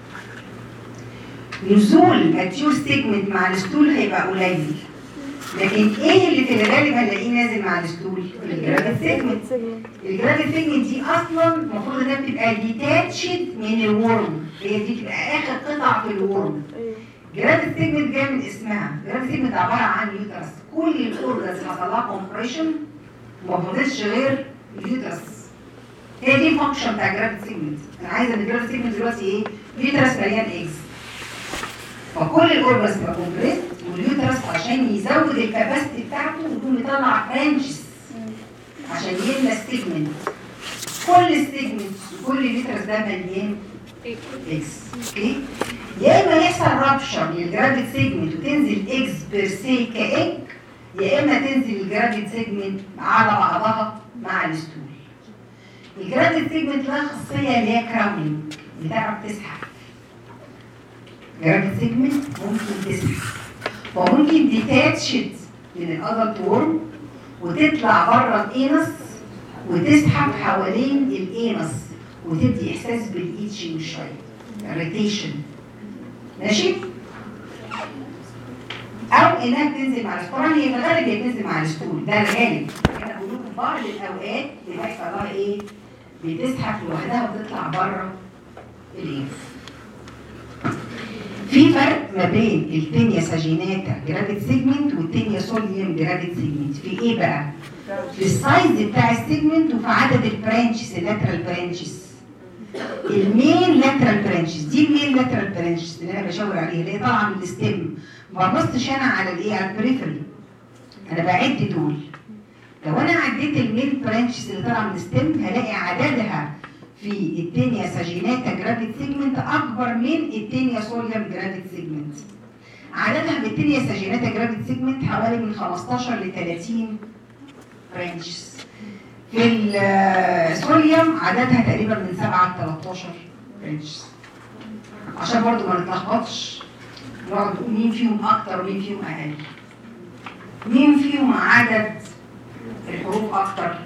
نزول ماتشور سيجمنت مع الستول هيبقى قليل لكن ايه اللي في الغالب هنلاقيه نازل مع الستول الجرافيت سيجمنت الجرافيت سيجمنت دي اصلا المفروض انها بتبقى ديتاتشد من الورم هي دي تبقى اخر قطعه في الورم جرافيت سيجمنت جاي من اسمها جرافيت سيجمنت عباره عن يوترس كل الاورجنز حصل لها كومبريشن وما فضلش غير اليوترس هي دي الفانكشن بتاع جرافيت سيجمنت انا عايزه ان الجرافيت سيجمنت دلوقتي ايه اليوترس مليان ايجز فكل الاورجنز تبقى كومبريس واليوترس عشان يزود الكباستي بتاعته يكون يطلع برانشز عشان يملى السيجمنت كل السيجمنت وكل اليوترس ده مليان اكس اوكي يا اما يحصل رابشر للجرافيت سيجمنت وتنزل اكس بير سي كاج يا اما تنزل الجرافيت سيجمنت على بعضها مع الستول الجرافيت سيجمنت لها خاصيه اللي هي كراونينج بتعرف تسحب جرافيت سيجمنت ممكن تسحب وممكن ديتاتشد من الادلت وورم وتطلع بره الانس وتسحب حوالين الانس وتدي احساس بالايتشنج شويه irritation ماشي او انها بتنزل مع الاسطول هي في الغالب هي بتنزل مع الاسطول ده الغالب انا بقول لكم بعض الاوقات بيحصل لها ايه بتزحف لوحدها وتطلع بره الايه في فرق ما بين التينيا ساجيناتا جرافيت سيجمنت والتينيا سوليوم جرافيت سيجمنت في ايه بقى؟ في السايز بتاع السيجمنت وفي عدد البرانشز اللاترال برانشز المين لاترال برانشز دي المين لاترال برانشز اللي انا بشاور عليها اللي هي طالعه من الستيم ما ببصش انا على الايه على البريفري انا بعد دول لو انا عديت المين برانشز اللي طالعه من الستيم هلاقي عددها في التينيا ساجيناتا جرافيت سيجمنت اكبر من التينيا سوليوم جرافيت سيجمنت عددها في التينيا ساجيناتا جرافيت سيجمنت حوالي من 15 ل 30 برانشز في السوليوم عددها تقريبا من 7 ل 13 برانشز عشان برضو ما نتلخبطش نقعد نقول مين فيهم اكتر ومين فيهم اقل مين فيهم عدد الحروف اكتر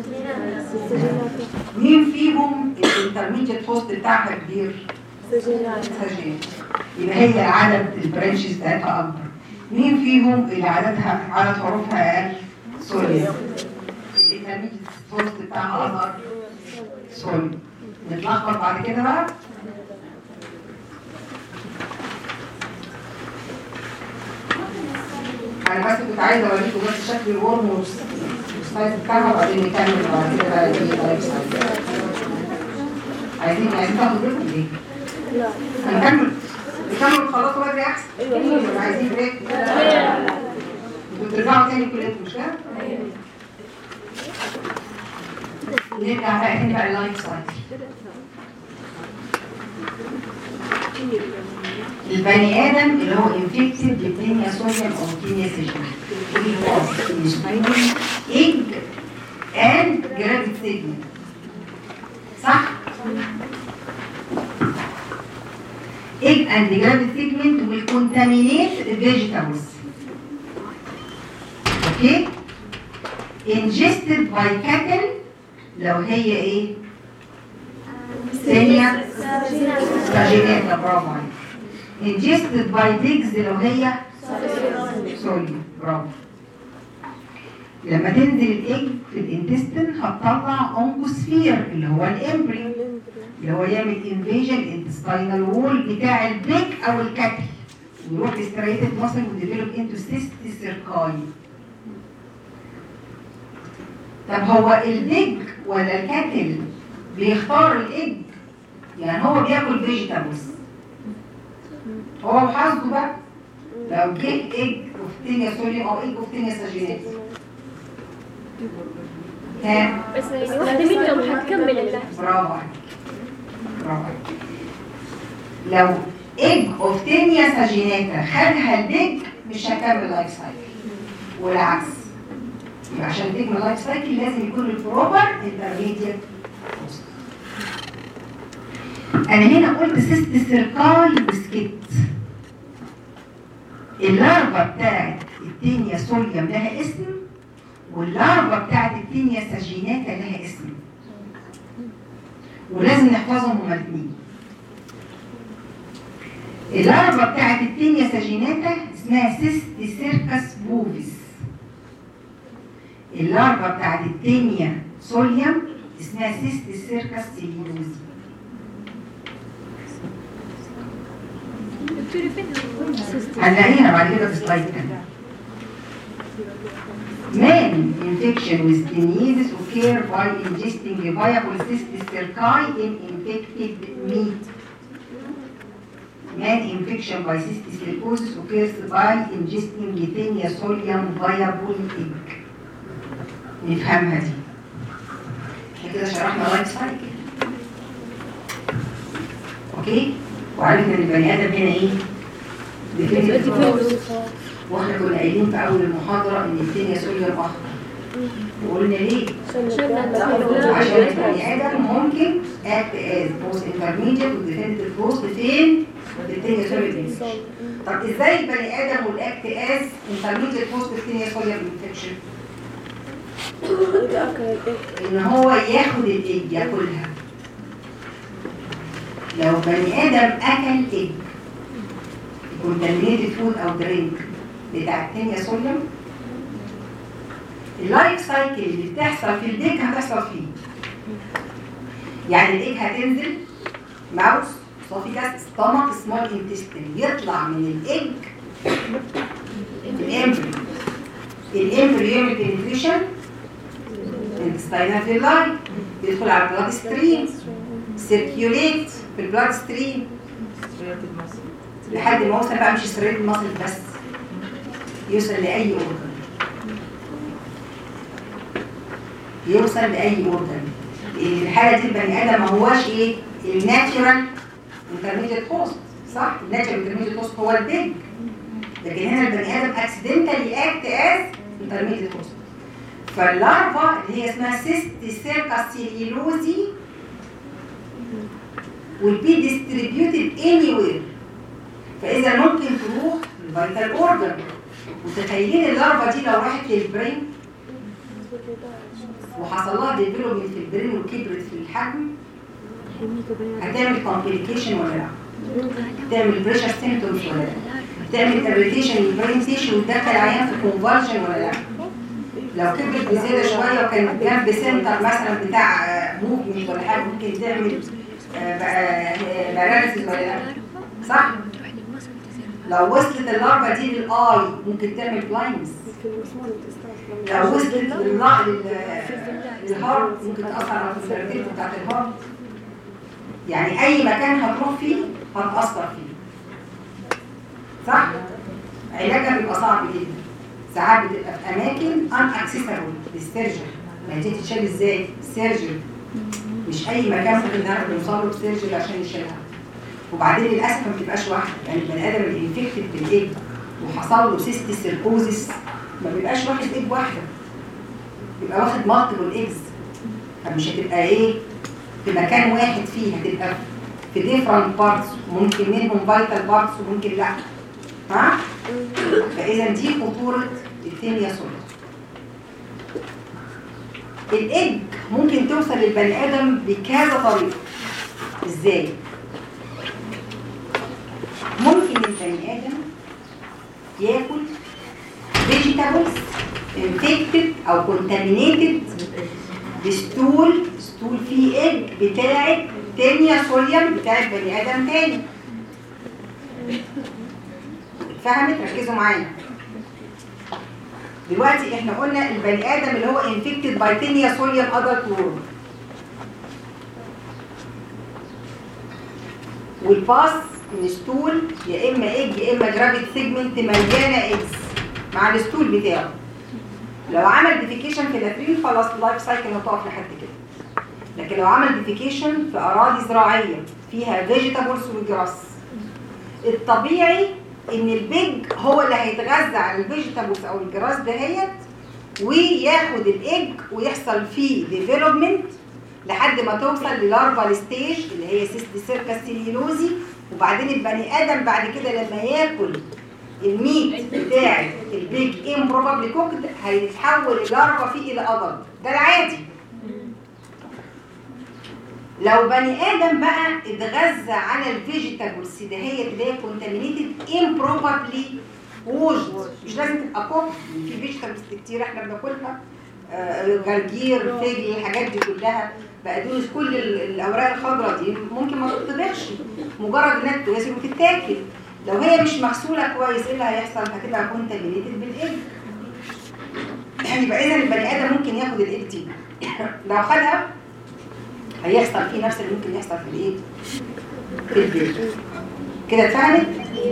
مين فيهم الانترميديت هوست بتاعها كبير سجين يبقى هي عدد البرانشز بتاعتها اكبر مين فيهم اللي عددها عدد حروفها اقل سوري الانترميديت هوست بتاعها اصغر سوري نتلخبط بعد كده بقى انا بس كنت عايزه اوريكم بس شكل الورم والسايز بتاعها وبعدين نكمل بعد كده بقى ايه اللايف سايز عايزين عايزين تاخدوا بريك ليه؟ لا هنكمل نكمل خلاص بدري احسن ولا عايزين بريك انتوا بترجعوا تاني كلكم مش كده؟ نرجع بقى تاني بقى اللايف سايز البني ادم اللي هو انفكتد بالتينيا سوليوم او تينيا سيجمنت ايج اند جرافيت سيجمنت صح؟ egg and gravid segment will contaminate vegetables. Okay? Ingested by cattle لو هي ايه؟ ثانية ساجيناتا برافو عليك. Ingested by pigs لو هي سوري برافو. لما تنزل الايج في الانتستين هتطلع اونكوسفير اللي هو الامبريو اللي هو يعمل انفيجن انتستينال وول بتاع البيك او الكتل ويروح لستريتد مصل وديفلوب انتو سيست سيركاي طب هو البيج ولا الكتل بيختار الايج يعني هو بياكل فيجيتابلز هو وحظه بقى لو جه ايج اوفتينيا سوليوم او ايج اوفتينيا ساجينات ها بس يعني واحدة منهم هتكمل اللعب برافو عليك برافو عليك لو ايج اوفتينيا ساجيناتا خدها البيج مش هكمل لايف سايكل والعكس يبقى عشان تكمل لايف سايكل لازم يكون البروبر انترميديت انا هنا قلت سيست سيركاي وسكت اللارفا بتاعت التينيا سوليوم لها اسم واللارفا بتاعت التينيا ساجيناتا لها اسم ولازم نحفظهم هما الاثنين اللارفا بتاعت التينيا ساجيناتا اسمها سيست سيركس بوفيس اللارفا بتاعت التينيا سوليوم اسمها سيست سيركس سيليوزي دكتورة فين هنلاقيها بعد كده في سلايد تاني Man infection with kinesitis occur by ingesting viable cystic cerci in infected meat. Man infection by cystic cirrhosis occurs by ingesting Littenia solium viable egg. نفهمها دي. احنا كده شرحنا لايف سايكل. اوكي؟ وعرفنا ان البني ادم هنا ايه؟ definitive واحنا كنا قايلين في اول المحاضره ان الدنيا سوريا الاخضر وقلنا ليه؟ عشان البني ادم ممكن اكت از بوست انترميديت وديفينيتيف بوست فين؟ في الدنيا سوريا طب ازاي البني ادم والاكت از انترميديت بوست في الدنيا سوريا انفكشن؟ ان هو ياخد الايج ياكلها لو بني ادم اكل ايج كونتامينيتد فود او درينك بتاع التانية سوليوم اللايف سايكل اللي بتحصل في الديك هتحصل فيه يعني الايج هتنزل ماوس اسوفيجاس ستومك سمول انتستين يطلع من الايج الامبريو الامبريو يعمل بنتريشن انتستينال فيلاي يدخل على البلاد ستريم سيركيوليت في البلاد ستريم لحد ما وصل بقى مش سرير المصل بس يوصل لأي أورجن يوصل لأي أورجن لأن في الحالة دي البني آدم ما هواش إيه الناتشورال انترميديت هوست صح؟ الناتشورال انترميديت هوست هو البيج لكن هنا البني آدم اكسيدنتالي اكت از انترميديت هوست فاللارفا اللي هي اسمها سيست سيركا سيليلوزي will be distributed anywhere فاذا ممكن تروح للفيتال اورجن متخيلين اللارفا دي لو راحت للبرين وحصل لها ديفلوبمنت في البرين وكبرت في الحجم هتعمل كومبليكيشن ولا لا؟ تعمل بريشر سيمتومز ولا لا؟ تعمل اريتيشن للبرين تيشو وتدخل العيان في كونفرجن ولا لا؟ لو كبرت بزياده شويه وكان جنب سنتر مثلا بتاع موفمنت ولا حاجه ممكن تعمل باراليسيس ولا لا؟ صح؟ لو وصلت اللارفا دي للاي ممكن تعمل بلايندنس لو وصلت للع- لل- للهارت ممكن تاثر على الفيرتيلتي بتاعت الهارت يعني اي مكان هتروح فيه هتاثر فيه صح؟ علاجها بيبقى صعب جدا ساعات بتبقى في اماكن ان اكسسبل للسيرجن ما دي تتشال ازاي؟ السيرجن مش اي مكان ممكن نعرف نوصل له بسيرجري عشان يشيلها وبعدين للاسف ما بتبقاش واحده يعني البني ادم اللي انفكتد بالايج وحصل له سيست سيركوزس ما بيبقاش واخد ايج واحده بيبقى واخد مالتيبل ايجز فمش هتبقى ايه في مكان واحد فيه هتبقى في ديفرنت بارتس ممكن منهم فيتال بارتس وممكن لا ها فاذا دي خطوره الثانيه سوليد الايج ممكن توصل للبني ادم بكذا طريقه ازاي ممكن البني ادم ياكل فيجيتابلز انفكتد او كونتامينيتد بستول ستول فيه ايج بتاعت تانية سوليوم بتاعت بني ادم تاني فهمت ركزوا معايا دلوقتي احنا قلنا البني ادم اللي هو انفكتد باي تانية سوليوم ادلت وورم والباس من ستول يا اما ايج يا اما جرافيت سيجمنت مليانه ايجز مع الستول بتاعه لو عمل ديفيكيشن في لاترين خلاص اللايف سايكل هتقف لحد كده لكن لو عمل ديفيكيشن في اراضي زراعيه فيها فيجيتابلز وجراس الطبيعي ان البيج هو اللي هيتغذى على الفيجيتابلز او الجراس دهيت وياخد الايج ويحصل فيه ديفلوبمنت لحد ما توصل للارفال ستيج اللي هي سيست سيركا سيليلوزي وبعدين البني ادم بعد كده لما ياكل الميت بتاع البيج امبروبابلي كوكد هيتحول اللارفا فيه الى ادلت ده العادي لو بني ادم بقى اتغذى على الفيجيتابلز دهيت اللي هي كونتامينيتد امبروبابلي ووجد مش لازم تبقى كوك في فيجيتابلز كتير احنا بناكلها آه، جرجير فجل الحاجات دي كلها بقدونس كل ال- الاوراق الخضراء دي ممكن ما تطبخش مجرد انها تتغسل وتتاكل لو هي مش مغسوله كويس ايه اللي هيحصل هتبقى كونتامينيتد بالايج يبقى اذا البني ادم ممكن ياخد الايج دي لو خدها هيحصل فيه نفس اللي ممكن يحصل في الايه في البيت كده اتفهمت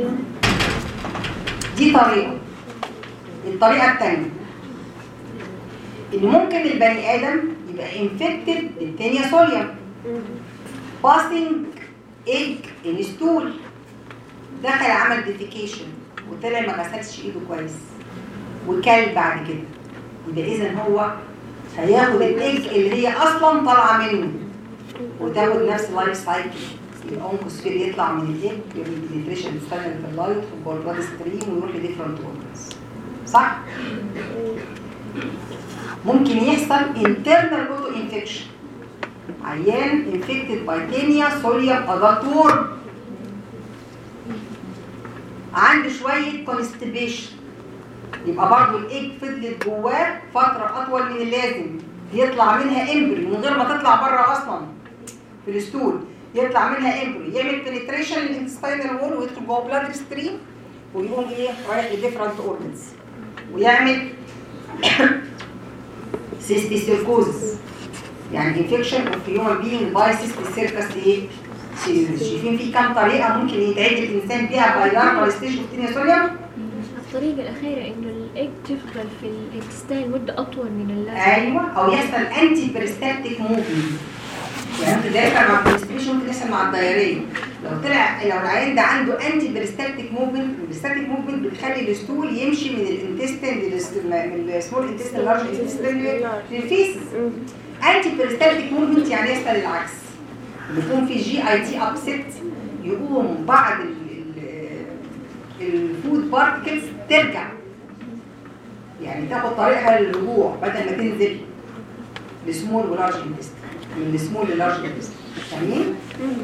دي طريقه الطريقه الثانيه ان ممكن البني ادم يبقى انفكتد بالتانية سوليوم باسنج ايج ان ستول دخل عمل ديفيكيشن وطلع ما غسلش ايده كويس وكل بعد كده يبقى اذا هو هياخد الايج اللي هي اصلا طالعه منه وتاخد نفس اللايف سايكل الاونكوسفير يطلع من الايج يعمل بنتريشن يستنى في اللايت وجوه البلاد ستريم ويروح لديفرنت اورجنز صح؟ ممكن يحصل internal auto infection عيان infected by tenia solium adultorum عنده شوية constipation يبقى برضه الايج فضلت جواه فتره اطول من اللازم يطلع منها امبري من غير ما تطلع بره اصلا في الستول يطلع منها امبري يعمل بنتريشن للانتستينال وول ويدخل جوه بلاد ستريم ويقوم ايه رايح لديفرنت اورجنز ويعمل سيستيسيركوزس يعني انفكشن اوف هيومن بينج باي سيستيسيركس ايه سيريز. شايفين في كام طريقه ممكن يتعالج الانسان بيها باي لارفال ستيج اوف تينيا سوليوم الطريقة الأخيرة إنه الإيج تفضل في الانتستين مدة أطول من اللازم ايوه او يحصل انتي بريستاتيك موفمنت يعني انت دايما مع الكونستيبيشن ممكن يحصل مع الدايريه لو طلع لو العيان ده عنده انتي بريستاتيك موفمنت البريستاتيك موفمنت بتخلي الستول يمشي من الانتستين من السمول انتستين لارج انتستين للفيسز انتي بريستاتيك موفمنت يعني يحصل العكس بيكون في جي اي تي ابسيت يقوم بعض الفود بارتكلز ترجع يعني تاخد طريقها للرجوع بدل ما تنزل لسمول ولارج انتست من السمول للارج انتست فاهمين؟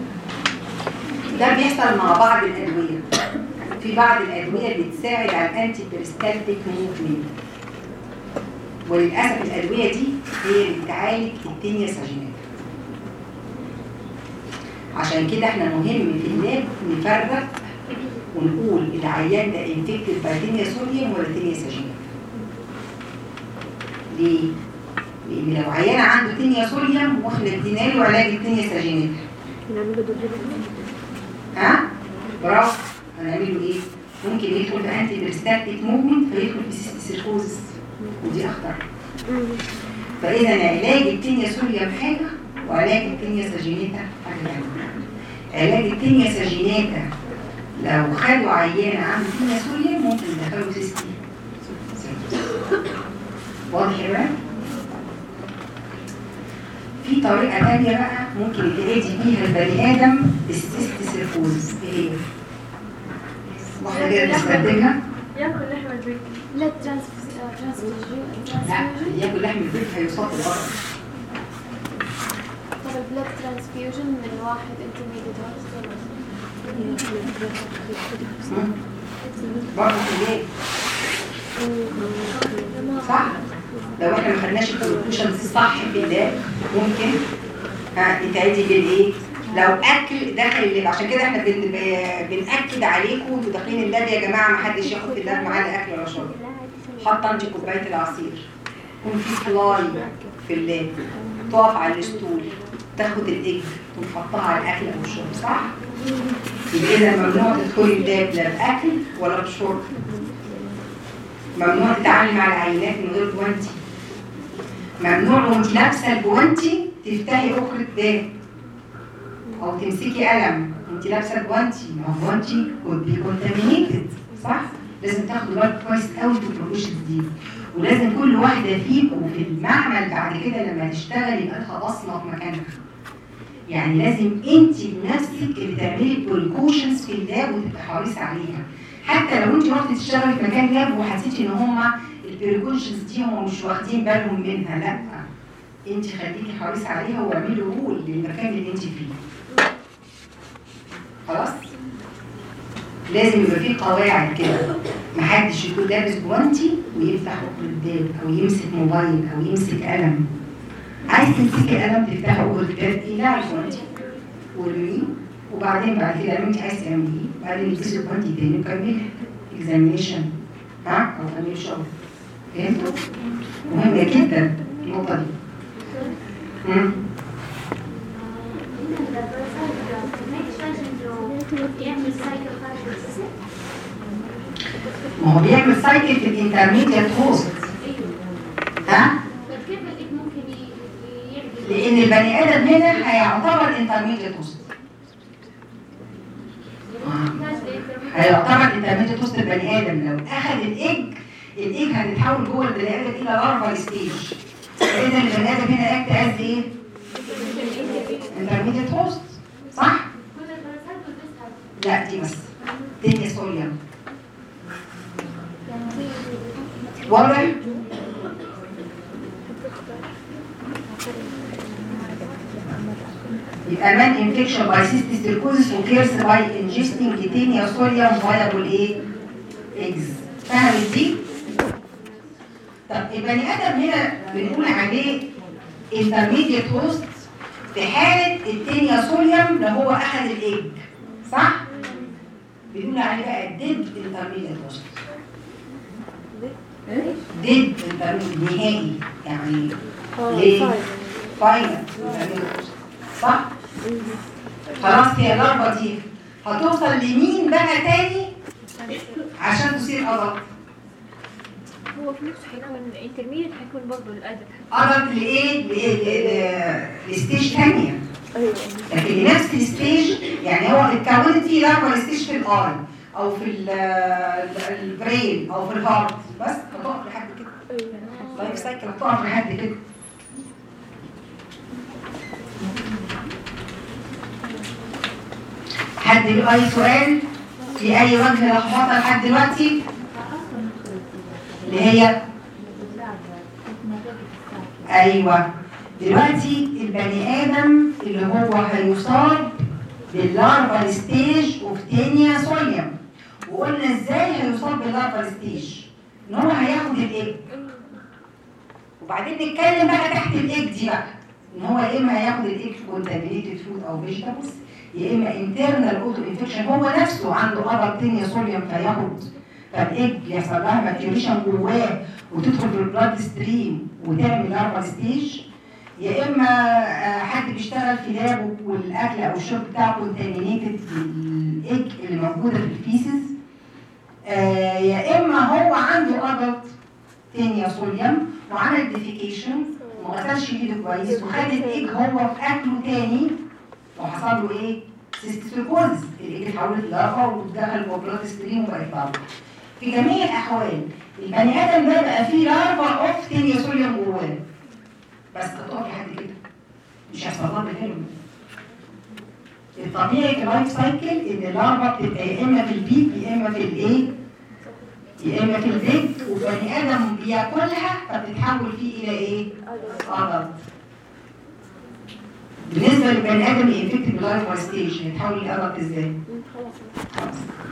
ده بيحصل مع بعض الادويه في بعض الادويه بتساعد على الانتي بريستالتيك موفمنت وللاسف الادويه دي هي اللي بتعالج التينيا ساجينات عشان كده احنا مهم في اللاب نفرق ونقول العيان ده انفكتد باي تينيا سوليوم ولا تينيا ساجينات ليه؟ لان لو عيان عنده تينيا سوليوم واحنا ادينا له علاج التينيا ساجينات ها؟ برافو هنعمل له ايه؟ ممكن يدخل في انتي بريستاتيك موفمنت فيدخل في سيستيسيركوزس ودي اخطر فاذا علاج التينيا سوليوم حاجه وعلاج التينيا ساجينيتا حاجه ثانيه علاج التينيا ساجينيتا لو خدوا عيان عنده تينيا سوليوم ممكن يدخلوا سيستي واضح يا بقى؟ في طريقة تانية بقى ممكن يتعدي بيها البني آدم السيستيسيركوز ايه هي؟ واحدة كده بنستخدمها ياكل لحم البيت لا ترانس ترانسفيوجن لا ياكل لحم البيت هيصاب بالبطن طب البلاد ترانسفيوجن من واحد انترميديت برضه في الليل صح؟ لو احنا ما خدناش البروبوشن الصح في اللاب ممكن ها يتعدي بالايه؟ لو اكل دخل اللاب عشان كده احنا بن... ب- بناكد عليكم وانتوا داخلين اللاب يا جماعه ما حدش ياخد في اللاب معاه لا اكل ولا شرب حاطه انت كوبايه العصير يكون في سلاي في اللاب تقف على الستول تاخد الايج وتحطها على الاكل او الشرب صح؟ يبقى اذا ممنوع تدخلي اللاب لا باكل ولا بشرب ممنوع تتعاملي مع العينات من غير جوانتي ممنوع وانت لابسه الجوانتي تفتحي اخرة باب او تمسكي قلم وانت لابسه الجوانتي ما هو الجوانتي could be contaminated صح؟ لازم تاخدوا بالك كويس قوي في البروشنز دي ولازم كل واحده فيكم في المعمل بعد كده لما تشتغل يبقى لها بصمه في مكانها يعني لازم انت بنفسك اللي تعملي البريكوشنز في اللاب وتبقى حريصه عليها حتى لو انت رحتي تشتغلي في مكان لاب وحسيتي ان هم البريكوشنز دي هم مش واخدين بالهم منها لا انت خليكي حريصه عليها واعملي رول للمكان اللي انت فيه خلاص لازم يبقى فيه قواعد كده محدش يكون لابس جوانتي ويفتح اخر الباب او يمسك موبايل او يمسك قلم عايز تمسكي قلم تفتحي اخر الباب ايه لا الجوانتي ورميه وبعدين بعد كده لما انت عايز تعمليه بعدين تلبسي الجوانتي تاني وكملي اكزامينيشن ها او تعملي شغل فهمتوا؟ مهمة جدا النقطة دي مم. يعمل سايكل خارج الجسم ما هو بيعمل سايكل في الانترميديت هوست ها فكيف الايد ممكن ي- يعدل لان البني ادم هنا هيعتبر انترميديت هوست هيعتبر انترميديت هوست البني ادم لو اخذ الايج الايج هتتحول جوه البني ادم الى لارفال ستيج فاذا البني ادم هنا اكت از ايه؟ انترميديت هوست صح؟ كل الفرسات بتسحب لا دي بس تانية سوريا واضح؟ يبقى مان انفكشن باي سيستيسيركوزس وكيرس باي انجستنج تينيا سوريا فايبل ايه؟ اكز فهمت دي؟ طب البني ادم هنا بنقول عليه intermediate host في حالة التانية سوليوم لو هو أخذ الإيج صح؟ بنقول عليه بقى ديد intermediate host ديد intermediate نهائي يعني ليه؟ فاينل intermediate host صح؟ خلاص هي اللمبة دي هتوصل لمين بقى تاني عشان تصير أضغط هو في نفسه حيكون انترميديت حيكون برضه الادب أضغط لإيه؟ ل- ل- لستيج تانية لكن لنفس الستيج يعني هو اتكونت فيه لارفا ستيج في الاي او في ال- ال- البرين او في الهارت بس هتقف لحد كده لايف سايكل هتقف لحد كده حد له اي سؤال في اي وجه لخبطه لحد دلوقتي اللي هي ايوه دلوقتي البني ادم اللي هو هيصاب باللارفال ستيج اوف تانيا سوليوم وقلنا ازاي هيصاب باللارفال ستيج ان هو هياخد الايج وبعدين نتكلم بقى تحت الايج دي بقى ان هو يا اما هياخد الايج كونتامينيتد فود او فيجيتابلز يا اما انترنال اوتو انفكشن هو نفسه عنده ارض تانيا سوليوم فياخد فالايج يحصل لها ماتيوريشن جواه وتدخل في البلاد ستريم وتعمل لارفال ستيج يا اما آه، حد بيشتغل في لاب والاكل او الشرب بتاعه كونتامينيتد بالايج اللي موجوده في الفيسز آه، يا اما هو عنده ادلت تانية صوليوم وعمل ديفيكيشن وما غسلش ايده كويس وخد الايج هو في اكله تاني وحصل له ايه؟ سيستيكوز الايج اتحولت لارفا ودخل جوه بلاد ستريم وبقت لارفا في جميع الاحوال البني ادم ده بقى فيه لارفا اوف تانية صوليوم جواه بس هتقف لحد كده مش هيحصل لها بالهرم الطبيعي في اللايف سايكل ان اللارفا بتبقى يا اما في البيت يا اما في الايه يا اما في البيت وبني ادم بياكلها فبتتحول فيه الى ايه؟ عضل بالنسبه للبني ادم اللي انفكتد باللايف ستيج هيتحول لعضل ازاي؟ خلاص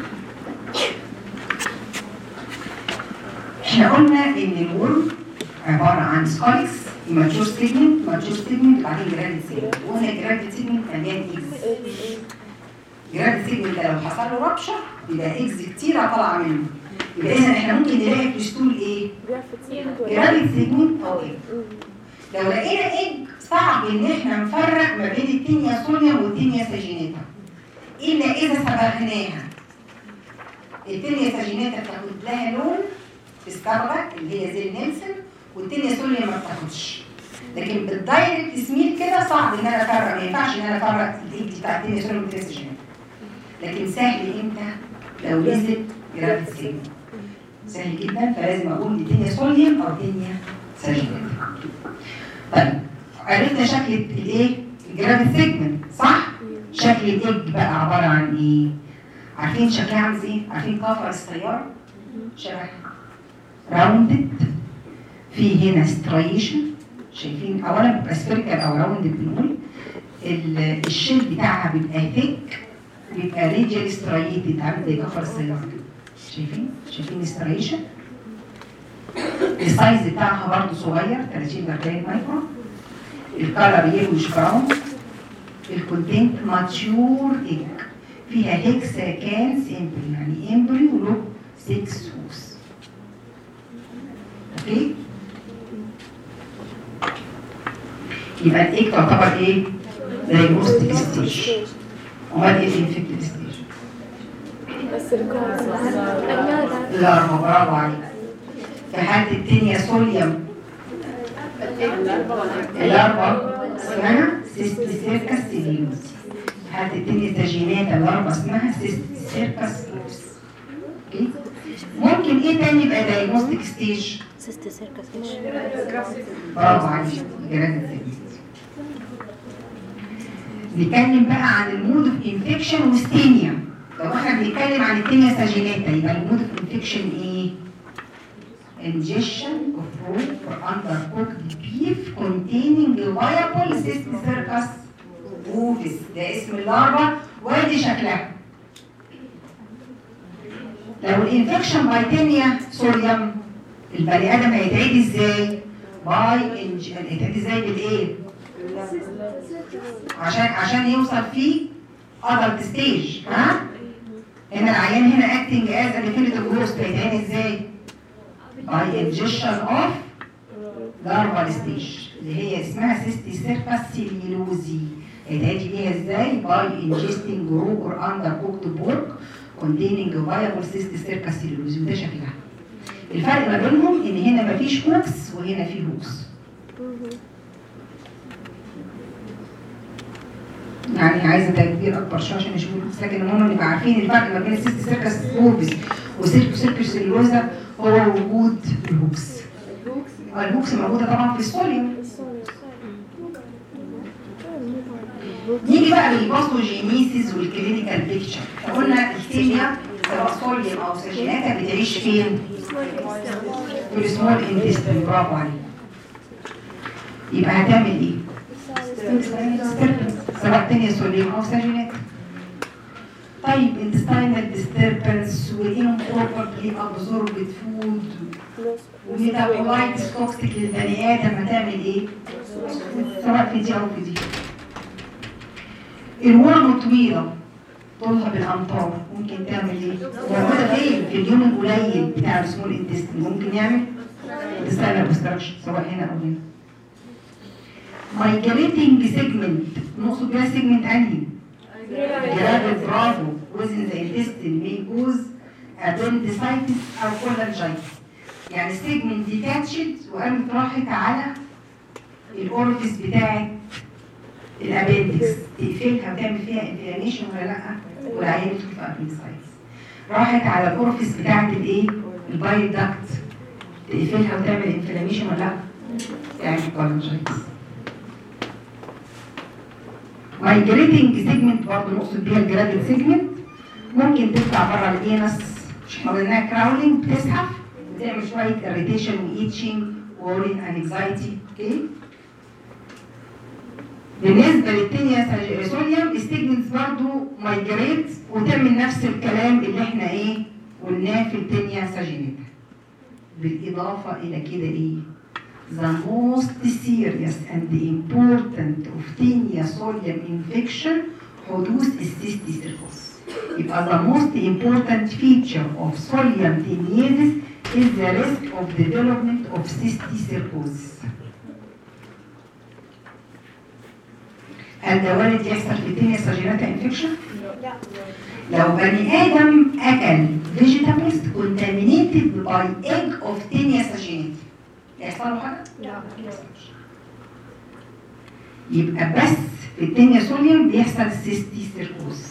احنا قلنا ان الورم عباره عن سبايكس ماتشور سيجمنت ماتشور سيجمنت وبعدين جراديد سيجمنت وقلنا الجراديد سيجمنت مليان اكس جراديد سيجمنت ده لو حصل له ربشه يبقى اكس كتيره طالعه منه يبقى اذا احنا ممكن نلاقي في الستول ايه؟ جراديد سيجمنت او ايه لو لقينا ايج صعب ان احنا نفرق ما بين التينيا سوليوم والتينيا ساجينيتا الا اذا صبغناها التينيا ساجينيتا بتاخد لها لون في الصبغه اللي هي زي نيلسون والتينيا سوليوم ما بتاخدش لكن بالدايركت سميل كده صعب ان انا افرق ما ينفعش ان انا افرق الايد بتاع التينيا سوليوم والتينيا ساجينيتا لكن سهل امتى لو نزل جرافيت سيجنال سهل جدا فلازم اقول دي تينيا سوليوم او تينيا ساجينيتا طيب عرفنا شكل الايه الجرافيت سيجمنت صح شكل الايج بقى عباره عن ايه عارفين شكلها عامل ازاي عارفين كفر السياره شبه راوندد في هنا ستريشن شايفين اولا بيبقى سفيريكال او راوندد بنقول ال- الشيل بتاعها بيبقى ثيك بيبقى ريجل ستريتد عامل زي كفر السياره كده. شايفين شايفين ستريشن السايز بتاعها برضه صغير 30 ل 40 مايكرون الكالر يلوش براون الكونتنت ماتيور ايج فيها هيكسا كان سيمبل يعني امبريو له 6 سوس اوكي يبقى الايج تعتبر ايه؟ دايجنوستيك ستيج امال ايه الانفكتيف ستيج؟ بس الكونسس لا برافو عليك في حالة التينيا سوليوم الأربع اسمها سيست سيركس سيليوس في حالة التينيا ساجيناتا الأربع اسمها سيست سيركس سيليوس أوكي؟ ممكن ايه تاني يبقى دايجنوستيك ستيج؟ سيست سيركس برافو عليك جراد السيليوس نتكلم بقى عن المود اوف انفكشن وستينيا لو احنا بنتكلم عن التينيا ساجيناتا يبقى المود اوف انفكشن ايه؟ ingestion of raw or undercooked beef containing viable cyst circus ovis ده اسم اللارفا وادي شكلها لو الانفكشن باي تينيا سوريوم البني ادم هيتعدي ازاي باي انج هيتعدي ازاي بالايه عشان عشان يوصل فيه ادلت ستيج ها هنا العيان هنا اكتنج از ديفينيتيف جوست هيتعدي ازاي باي انجكشن اوف لارفال ستيج اللي هي اسمها سيستي سيرفاس سيليلوزي هيتعدي بيها ازاي باي انجستنج رو اور اندر كوكت بورك containing viable cyst circus cellulose وده شكلها الفرق ما بينهم ان هنا مفيش هوكس وهنا في هوكس يعني عايزه تكبير اكبر شويه عشان نشوف الهوكس لكن المهم نبقى عارفين الفرق ما بين السيست سيركس اوربس وسيركو سيركس سيلولوزا هو وجود الهوكس آه، الهوكس موجوده طبعا في السوليوم نيجي بقى للباثوجينيسيس والكلينيكال بيكتشر قلنا الكيمياء سواء سوليوم او سيرجيناتا بتعيش فين؟ في السمول انتستين برافو عليك يبقى هتعمل ايه؟ disturbance، سواء تانية سوليوم او سيرجيناتا طيب intestinal disturbance وimproperly absorbed food وميتابولايتس توكسيك للبني ادم هتعمل ايه؟ سواء في دي او في دي الورم طويلة طولها بالأمتار ممكن تعمل ايه؟ موجودة فين؟ في اليوم القليل بتاع السمول انتستين ممكن يعمل intestinal obstruction سواء هنا أو هنا. migrating segment نقصد بيها segment أنهي؟ جراب برافو within the intestine may cause appendicitis أو cholangitis يعني segment detached وقامت راحت على الأورفيس بتاعت الابندكس تقفلها وتعمل فيها انفلاميشن ولا لا والعيان يدخل في ابندسايتس راحت على الاورفيس بتاعت الايه البايل داكت تقفلها وتعمل انفلاميشن ولا لا تعمل كولانجايتس مايجريتنج سيجمنت برضه نقصد بيها الجرادل سيجمنت ممكن تطلع بره الانس مش احنا قلناها كراولينج بتزحف بتعمل شويه اريتيشن وايتشنج وورين انكزايتي اوكي بالنسبه للتانية سوليوم السيجمنتس برضو مايجريت وتعمل نفس الكلام اللي احنا ايه قلناه في التانية ساجينيتا بالاضافه الى كده ايه The most serious and important of tinea solium infection حدوث السيستيسيركوس يبقى the most important feature of solium teniasis is the risk of development of cysticercosis. هل ده وارد يحصل في التينيا ساجيناتا انفكشن؟ لو بني ادم اكل فيجيتابلز كونتامينيتد باي ايج اوف تينيا ساجيناتا يحصل له حاجه؟ لا يبقى بس في التينيا سوليوم بيحصل سيستي سيركوز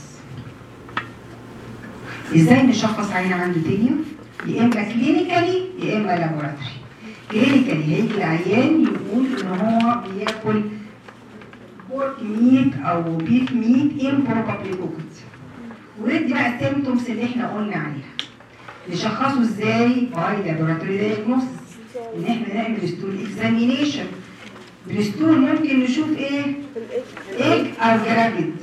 ازاي نشخص عين عنده تينيا؟ يا اما كلينيكالي يا اما لابوراتوري كلينيكالي هيجي العيان يقول ان هو بياكل بورك ميت او بيف ميت improperly cooked وندي بقى السيمتومز اللي احنا قلنا عليها نشخصه ازاي باي لابوراتوري دايجنوستس ان احنا نعمل ستول اكزامينيشن بالستول ممكن نشوف ايه ايج او جرافيد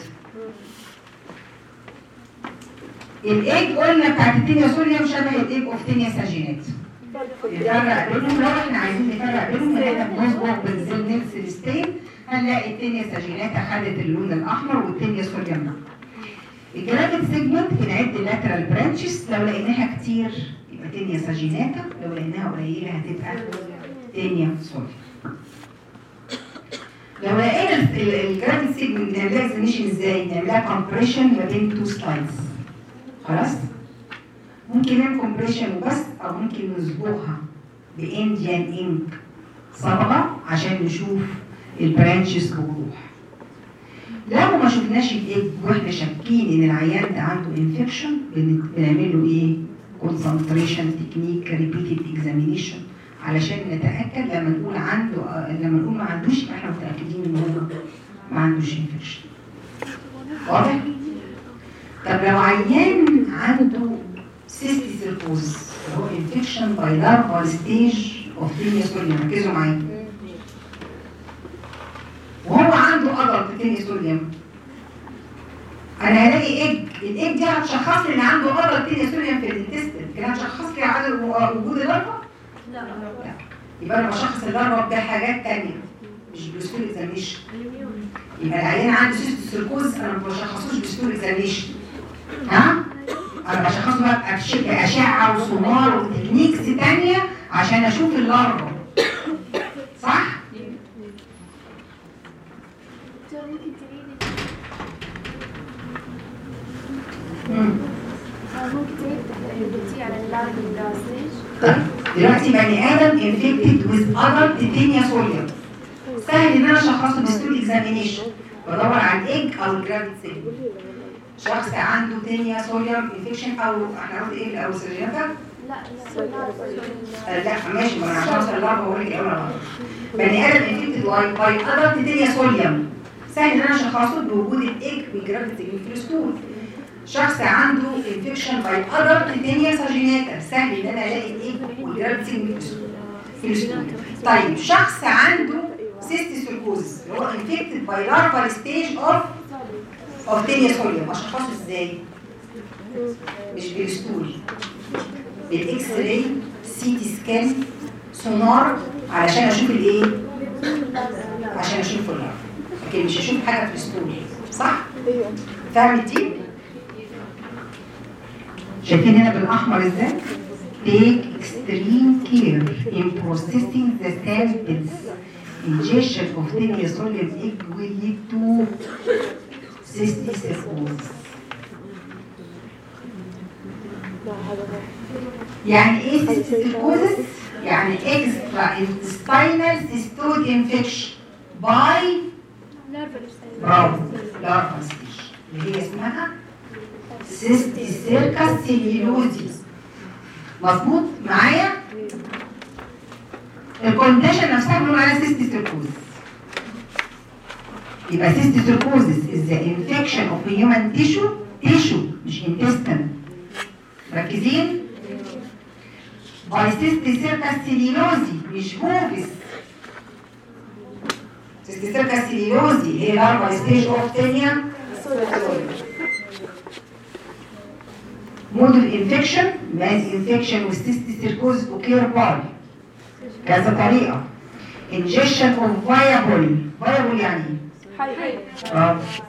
الايج قلنا بتاعت التينيا سوريا شبه الايج اوف تينيا ساجينات نفرق بينهم لو احنا عايزين نفرق بينهم ان احنا بنصبغ بنزل نفس الستين هنلاقي التينيا ساجيناتا خدت اللون الاحمر والتينيا سوريا لا الجرافيد سيجمنت بنعد اللاترال برانشز لو لقيناها كتير يبقى تينيا ساجيناتا لو لقيناها قليله هتبقى تينيا سوريا لو لقينا الجرافيد سيجمنت بنعملها اكزاميشن ازاي؟ نعملها كومبريشن ما بين تو سلايدز خلاص؟ ممكن نعمل كومبريشن وبس او ممكن نصبغها بانديان انك صبغه عشان نشوف البرانشز بوضوح لو ما شفناش الايج واحنا شاكين ان العيان ده عنده انفكشن بنعمل له ايه؟ كونسنتريشن تكنيك ريبيتد اكزامينيشن علشان نتاكد لما نقول عنده آه، لما نقول ما عندوش يبقى احنا متاكدين ان هو ما عندوش انفكشن واضح؟ طب لو عيان عنده سيستي سيركوز هو انفكشن باي لارفال ستيج اوف تينيا سوليوم ركزوا معايا وهو عنده ادلت تينيا سوليوم انا هلاقي ايج الايج دي هتشخص لي ان عنده ادلت تينيا سوليوم في الانتستين كان هتشخص لي عدد وجود اللارفا لا يبقى انا بشخص اللارفا بحاجات تانية مش بستول اكزامينيشن يبقى العيان عنده سيستوسيركوز انا ما بشخصوش بستول اكزامينيشن ها انا بشخصه بقى بأش- باشعه وسونار وتكنيكس تانية عشان اشوف اللارفا صح؟ دكتور ممكن تعيدي مم. آه، ممكن تعيدي اللي قلتيه على اللارج ستيج طيب دلوقتي بني ادم انفكتد ويز ادلت تينيا سوليا سهل ان انا اشخصه بستول اكزامينيشن بدور على الايج او الجرافيد سيل شخص عنده تينيا سوليا انفكشن او احنا قلنا ايه الاول سيرجينتا لا لا آه، لا ماشي ما انا عشان اوصل اللعبه بقول لك الاول على بعض. بني ادم انفكتد باي باي ادلت تينيا سوليا سهل ان انا اشخصه بوجود الايج والجرافيد سيل في الستول شخص عنده انفكشن باي ادلت تينيا ساجيناتا سهل ان انا الاقي الايج والجرافيد سيل في الستول في الستول طيب شخص عنده سيستيسيركوزس اللي هو انفكتد باي لارفال ستيج اوف اوف تينيا سوليوم اشخصه ازاي؟ مش بالستول بالاكس راي سي تي سكان سونار علشان اشوف الايه؟ عشان اشوف اللارفا لكن مش هشوف حاجه في الستول صح؟ فاهم دي؟ شايفين هنا بالاحمر ازاي؟ Take extreme care in processing the samples. Ingestion of teniasolium egg will lead to cysticercosis. يعني ايه cysticercosis؟ يعني extra intestinal cystoid infection by برافو larval stage اللي هي اسمها cysticerca cellulosis مظبوط معايا الكونديشن نفسها بنقول عليها cysticercosis يبقى cysticercosis is the infection of human tissue tissue مش intestine مركزين by cysticerca cellulosis مش هوفس cysticerca cellulosis هي larval stage of tenia مود الانفكشن ماس انفكشن والسيستيسيركوز اوكير باي كذا طريقه ingestion of viable viable يعني ايه؟ برافو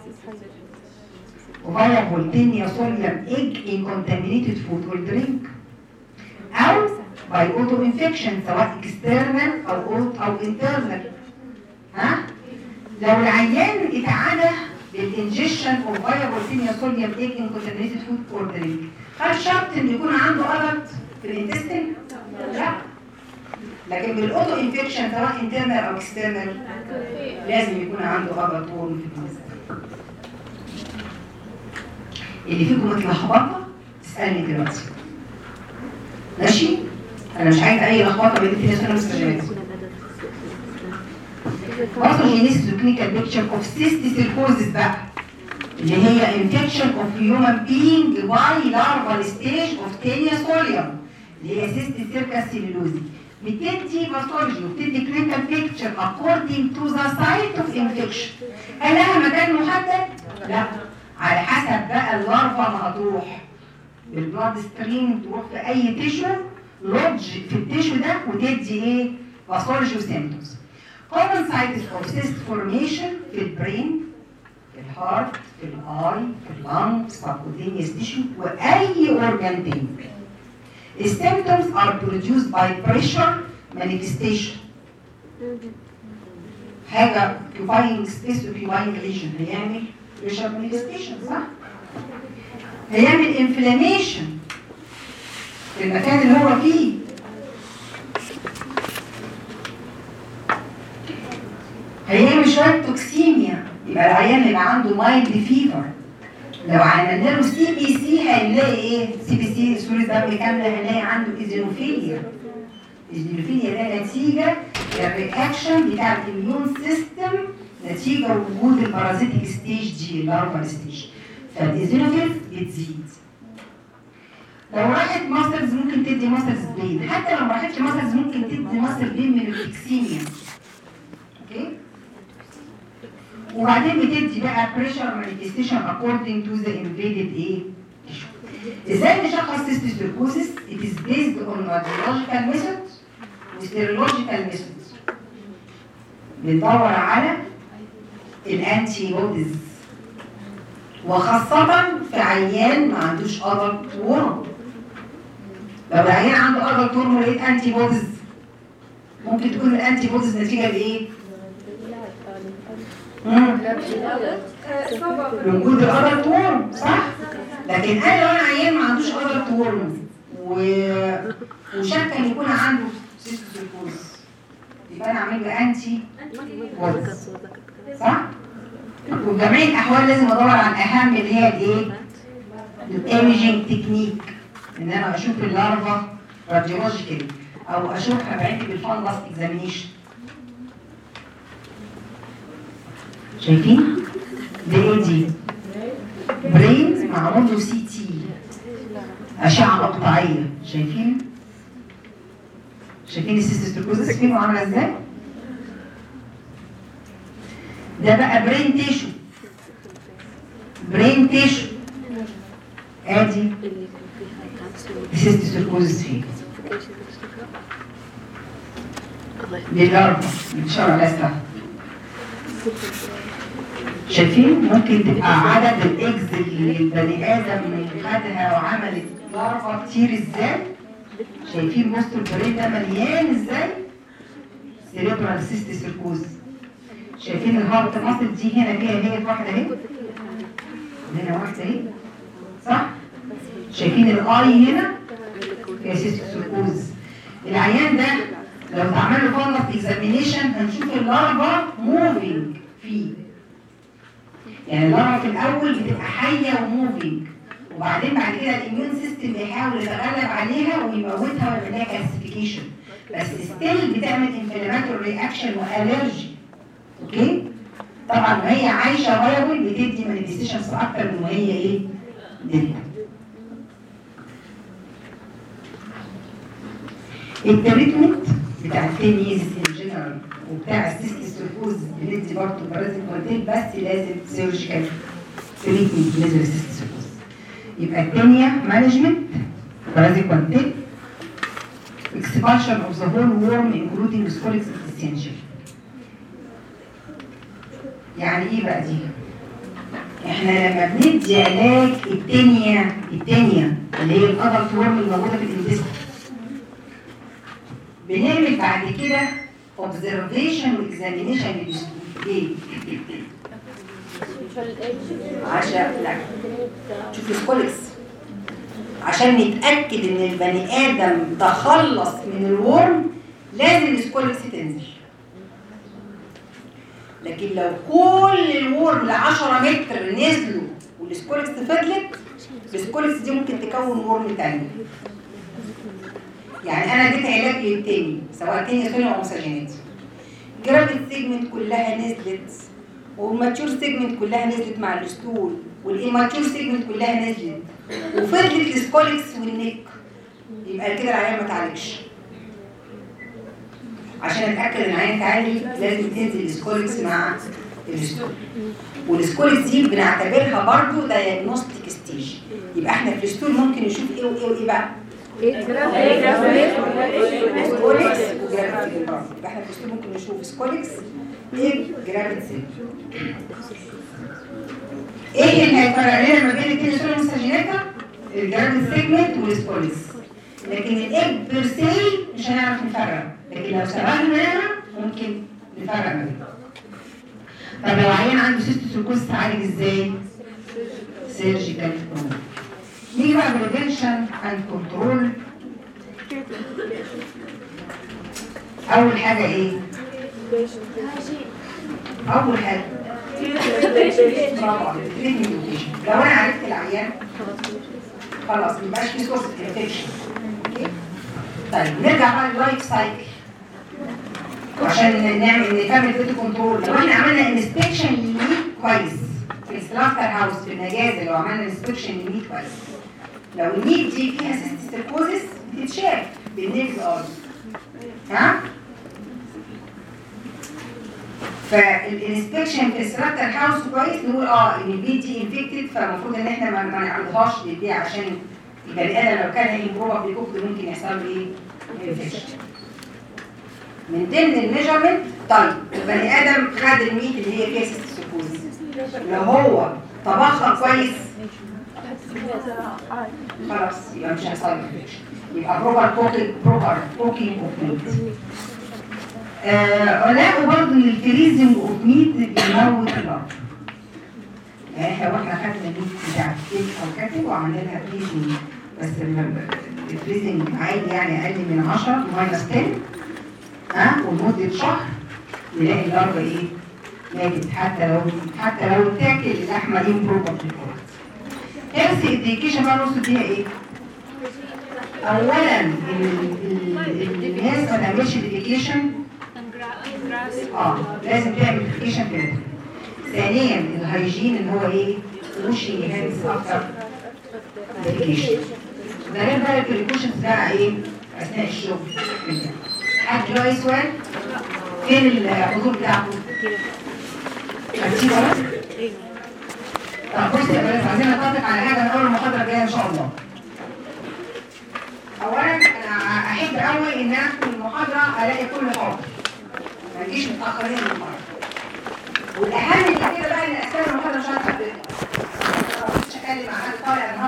viable tenia solium egg in contaminated food or drink او by auto infection سواء external او او internal ها لو العيان اتعدى بالانجكشن اوف viable tenia solium egg in contaminated food or drink هل شرط ان يكون عنده ألت في الانتستين؟ لا لكن بالاوتو انفكشن سواء انترنال او اكسترنال لازم يكون عنده ألت طول في الانتستين اللي فيكم متلخبطه تسالني دلوقتي ماشي؟ انا مش عايزه اي لخبطه بين التنس والمستجابات باثوجينيسيس وكلينيكال بيكتشر اوف سيستيسيركوزيس بقى اللي هي infection of human being by larval stage of taenia solium اللي هي cystic circus cellulosis بتدي باثولوجي وبتدي كلينيكال بيكتشر according to the site of infection هل لها مكان محدد؟ لا على حسب بقى اللارفا ما هتروح بالبلاد ستريم تروح في اي تيشو لودج في التيشو ده وتدي ايه؟ باثولوجي وسيمتومز common sites of cyst formation في البرين في الهارت في الاي في اللنج سبكوتينيوس تيشو واي اورجان تاني السيمتومز are produced by pressure manifestation حاجه occupying space occupying region هيعمل pressure manifestation صح؟ هيعمل inflammation في المكان اللي هو فيه هيعمل شويه توكسيميا يبقى العيان اللي عنده مايلد فيفر لو عملنا له سي بي سي هنلاقي ايه؟ سي بي سي صورة دم كاملة هنلاقي عنده ايزينوفيليا ايزينوفيليا ده نتيجة الرياكشن بتاع الاميون سيستم نتيجة وجود البارازيتيك ستيج دي اللارفال ستيج فالايزينوفيلز بتزيد لو راحت ماسلز ممكن تدي ماسلز بين حتى لو ما راحتش ماسلز ممكن تدي ماسل بين من الاكسيميا اوكي وبعدين بتدي بقى بريشر مانيفستيشن according to the invaded ايه tissue. ازاي نشخص cysticercosis it is based on radiological method وسيرولوجيكال ميثود بندور على الانتي بوديز وخاصة في عيان ما عندوش ادلت ورم لو العيان عنده ادلت ورم ولقيت انتي بوديز ممكن تكون الانتي بوديز نتيجة لايه؟ مم. من وجود الادلت ورم صح؟ لكن انا لو انا عيان ما عندوش ادلت ورم و... وشك ان يكون عنده سيستوسيكوز يبقى انا اعمل له انتي بوديز صح؟ وفي جميع الاحوال لازم ادور على الاهم اللي هي الايه؟ الايمجنج تكنيك ان انا اشوف اللارفا راديولوجيكالي او اشوفها بعيني بالفندس اكزامينيشن شايفين؟ ده ايه دي؟ برين معمول له سي تي اشعه مقطعيه شايفين؟ شايفين السيستوكوزس فين وعامله ازاي؟ ده بقى برين تيشو برين تيشو ادي اللي كان فيها كانسر السيستوكوزس فين الله دي اللارفا بتشاور على اسمها شايفين ممكن تبقى عدد الاكز اللي البني ادم خدها وعملت لارفا كتير ازاي شايفين وسط البرين ده مليان ازاي سيريبرال سيست سيركوز شايفين الهارت ماسل دي هنا فيها هي واحده اهي هنا واحده اهي صح شايفين الاي هنا فيها سيست سيركوز العيان ده لو اتعمل له فندس اكزامينيشن هنشوف اللارفا موفينج فيه يعني اللارفا في الاول بتبقى حيه وموفينج وبعدين بعد كده الاميون سيستم بيحاول يتغلب عليها ويموتها ويعمل لها كلاسيفيكيشن بس ستيل بتعمل انفلاماتوري رياكشن والرجي اوكي طبعا وهي عايشه فايبل بتدي مانيفستيشنز اكتر من وهي ايه دلتا التريتمنت بتاع التينيز ان جنرال وبتاع السيستوسيكوز بندي برضه بارازيكوانتين بس لازم سيرجيكال تريتمنت بالنسبه للسيستوسيكوز يبقى التانية مانجمنت بارازيكوانتين expulsion of the whole worm including scolex is essential يعني ايه بقى دي؟ احنا لما بندي علاج التانية التانية اللي هي الادلت ورم الموجودة في الانتستين بنعمل بعد كده observation واكزامينيشن ليه؟ عشان لا شوف السكولكس عشان نتأكد ان البني ادم تخلص من الورم لازم السكولكس تنزل لكن لو كل الورم ل 10 متر نزلوا والسكولكس فضلت السكولكس دي ممكن تكون ورم تاني يعني انا اديت علاج للتاني سواء تاني سوري او مساجينات جرافيت سيجمنت كلها نزلت والماتيور سيجمنت كلها نزلت مع الستول والإيماتيور سيجمنت كلها نزلت وفضلت السكولكس والنك يبقى كده العيان ما تعالجش عشان اتاكد ان العيان تعالج لازم تنزل السكولكس مع الستول والسكولكس دي بنعتبرها برضو دايجنوستيك ستيج يبقى احنا في الستول ممكن نشوف ايه وايه وايه بقى سكولكس وجرافيت برضه يبقى احنا في الستول ممكن نشوف سكولكس ايه جرافيت سيل ايه اللي هيفرق لنا ما بين الاثنين سوري مستجيناتا الجرافيت سيجمنت والسكولكس لكن الايج بير سي مش هنعرف نفرق لكن لو سرقنا ممكن نفرق ما بينهم طب لو عيان عنده سيستوسيكوز تعالج ازاي؟ سيرجيكال نيجي بقى بريفنشن اند كنترول اول حاجه ايه؟ اول حاجه برافو عليك treatment education. لو انا عرفت العيان خلاص ميبقاش في سورس انفكشن طيب نرجع بقى لللايف سايكل عشان نعمل نكمل فيتو كنترول لو احنا عملنا انسبكشن للميت كويس في السلافتر هاوس في النجازه لو عملنا انسبكشن للميت كويس لو الميت دي فيها سيستيكوزس بتتشاف بالنيلز ارض ها فالانسبكشن في السلافتر هاوس كويس نقول اه ان البيت دي انفكتد فالمفروض ان احنا ما ما نعرضهاش للبيع عشان البني ادم لو كان امبروبابلي كوكد ممكن يحصل له ايه؟ انفكشن من ضمن الميجرمنت طيب البني ادم خد الميت اللي هي فيها سيستوسيكوز لو هو طبخها كويس خلاص يبقى مش هيحصل انفكشن يبقى بروبر كوكينج بروبر كوكينج اوف ميت لقوا برضه ان الفريزنج اوف ميت بيموت الارض يعني احنا واحنا خدنا الميت بتاع الكيك او كاتب وعملنا لها فريزنج بس ال- الفريزنج عادي يعني اقل من 10 ماينس 10 ها ولمده شهر نلاقي الارض ايه ماتت حتى لو حتى لو تاكل اللحمه امبروبر هيلث اديوكيشن بقى نقصد بيها ايه؟ اولا ال- ال- الناس ما تعملش اديوكيشن اه لازم تعمل اديوكيشن كده ثانيا الهيجين اللي هو ايه؟ وشي هاندز اكتر اديوكيشن ده غير بقى البريكوشنز بقى ايه؟ اثناء الشغل حد له سؤال؟ فين الحضور بتاعكم؟ هتسيبوا بس؟ طب بص يا بنات عايزين نتفق على حاجه من اول المحاضره الجايه ان شاء الله. اولا انا احب قوي ان انا ادخل المحاضره الاقي كل حاضر. ما نجيش متاخرين من المحاضره. والاهم من كده بقى ان اسئله المحاضره مش هتحدد. مش هتكلم مع حد طالع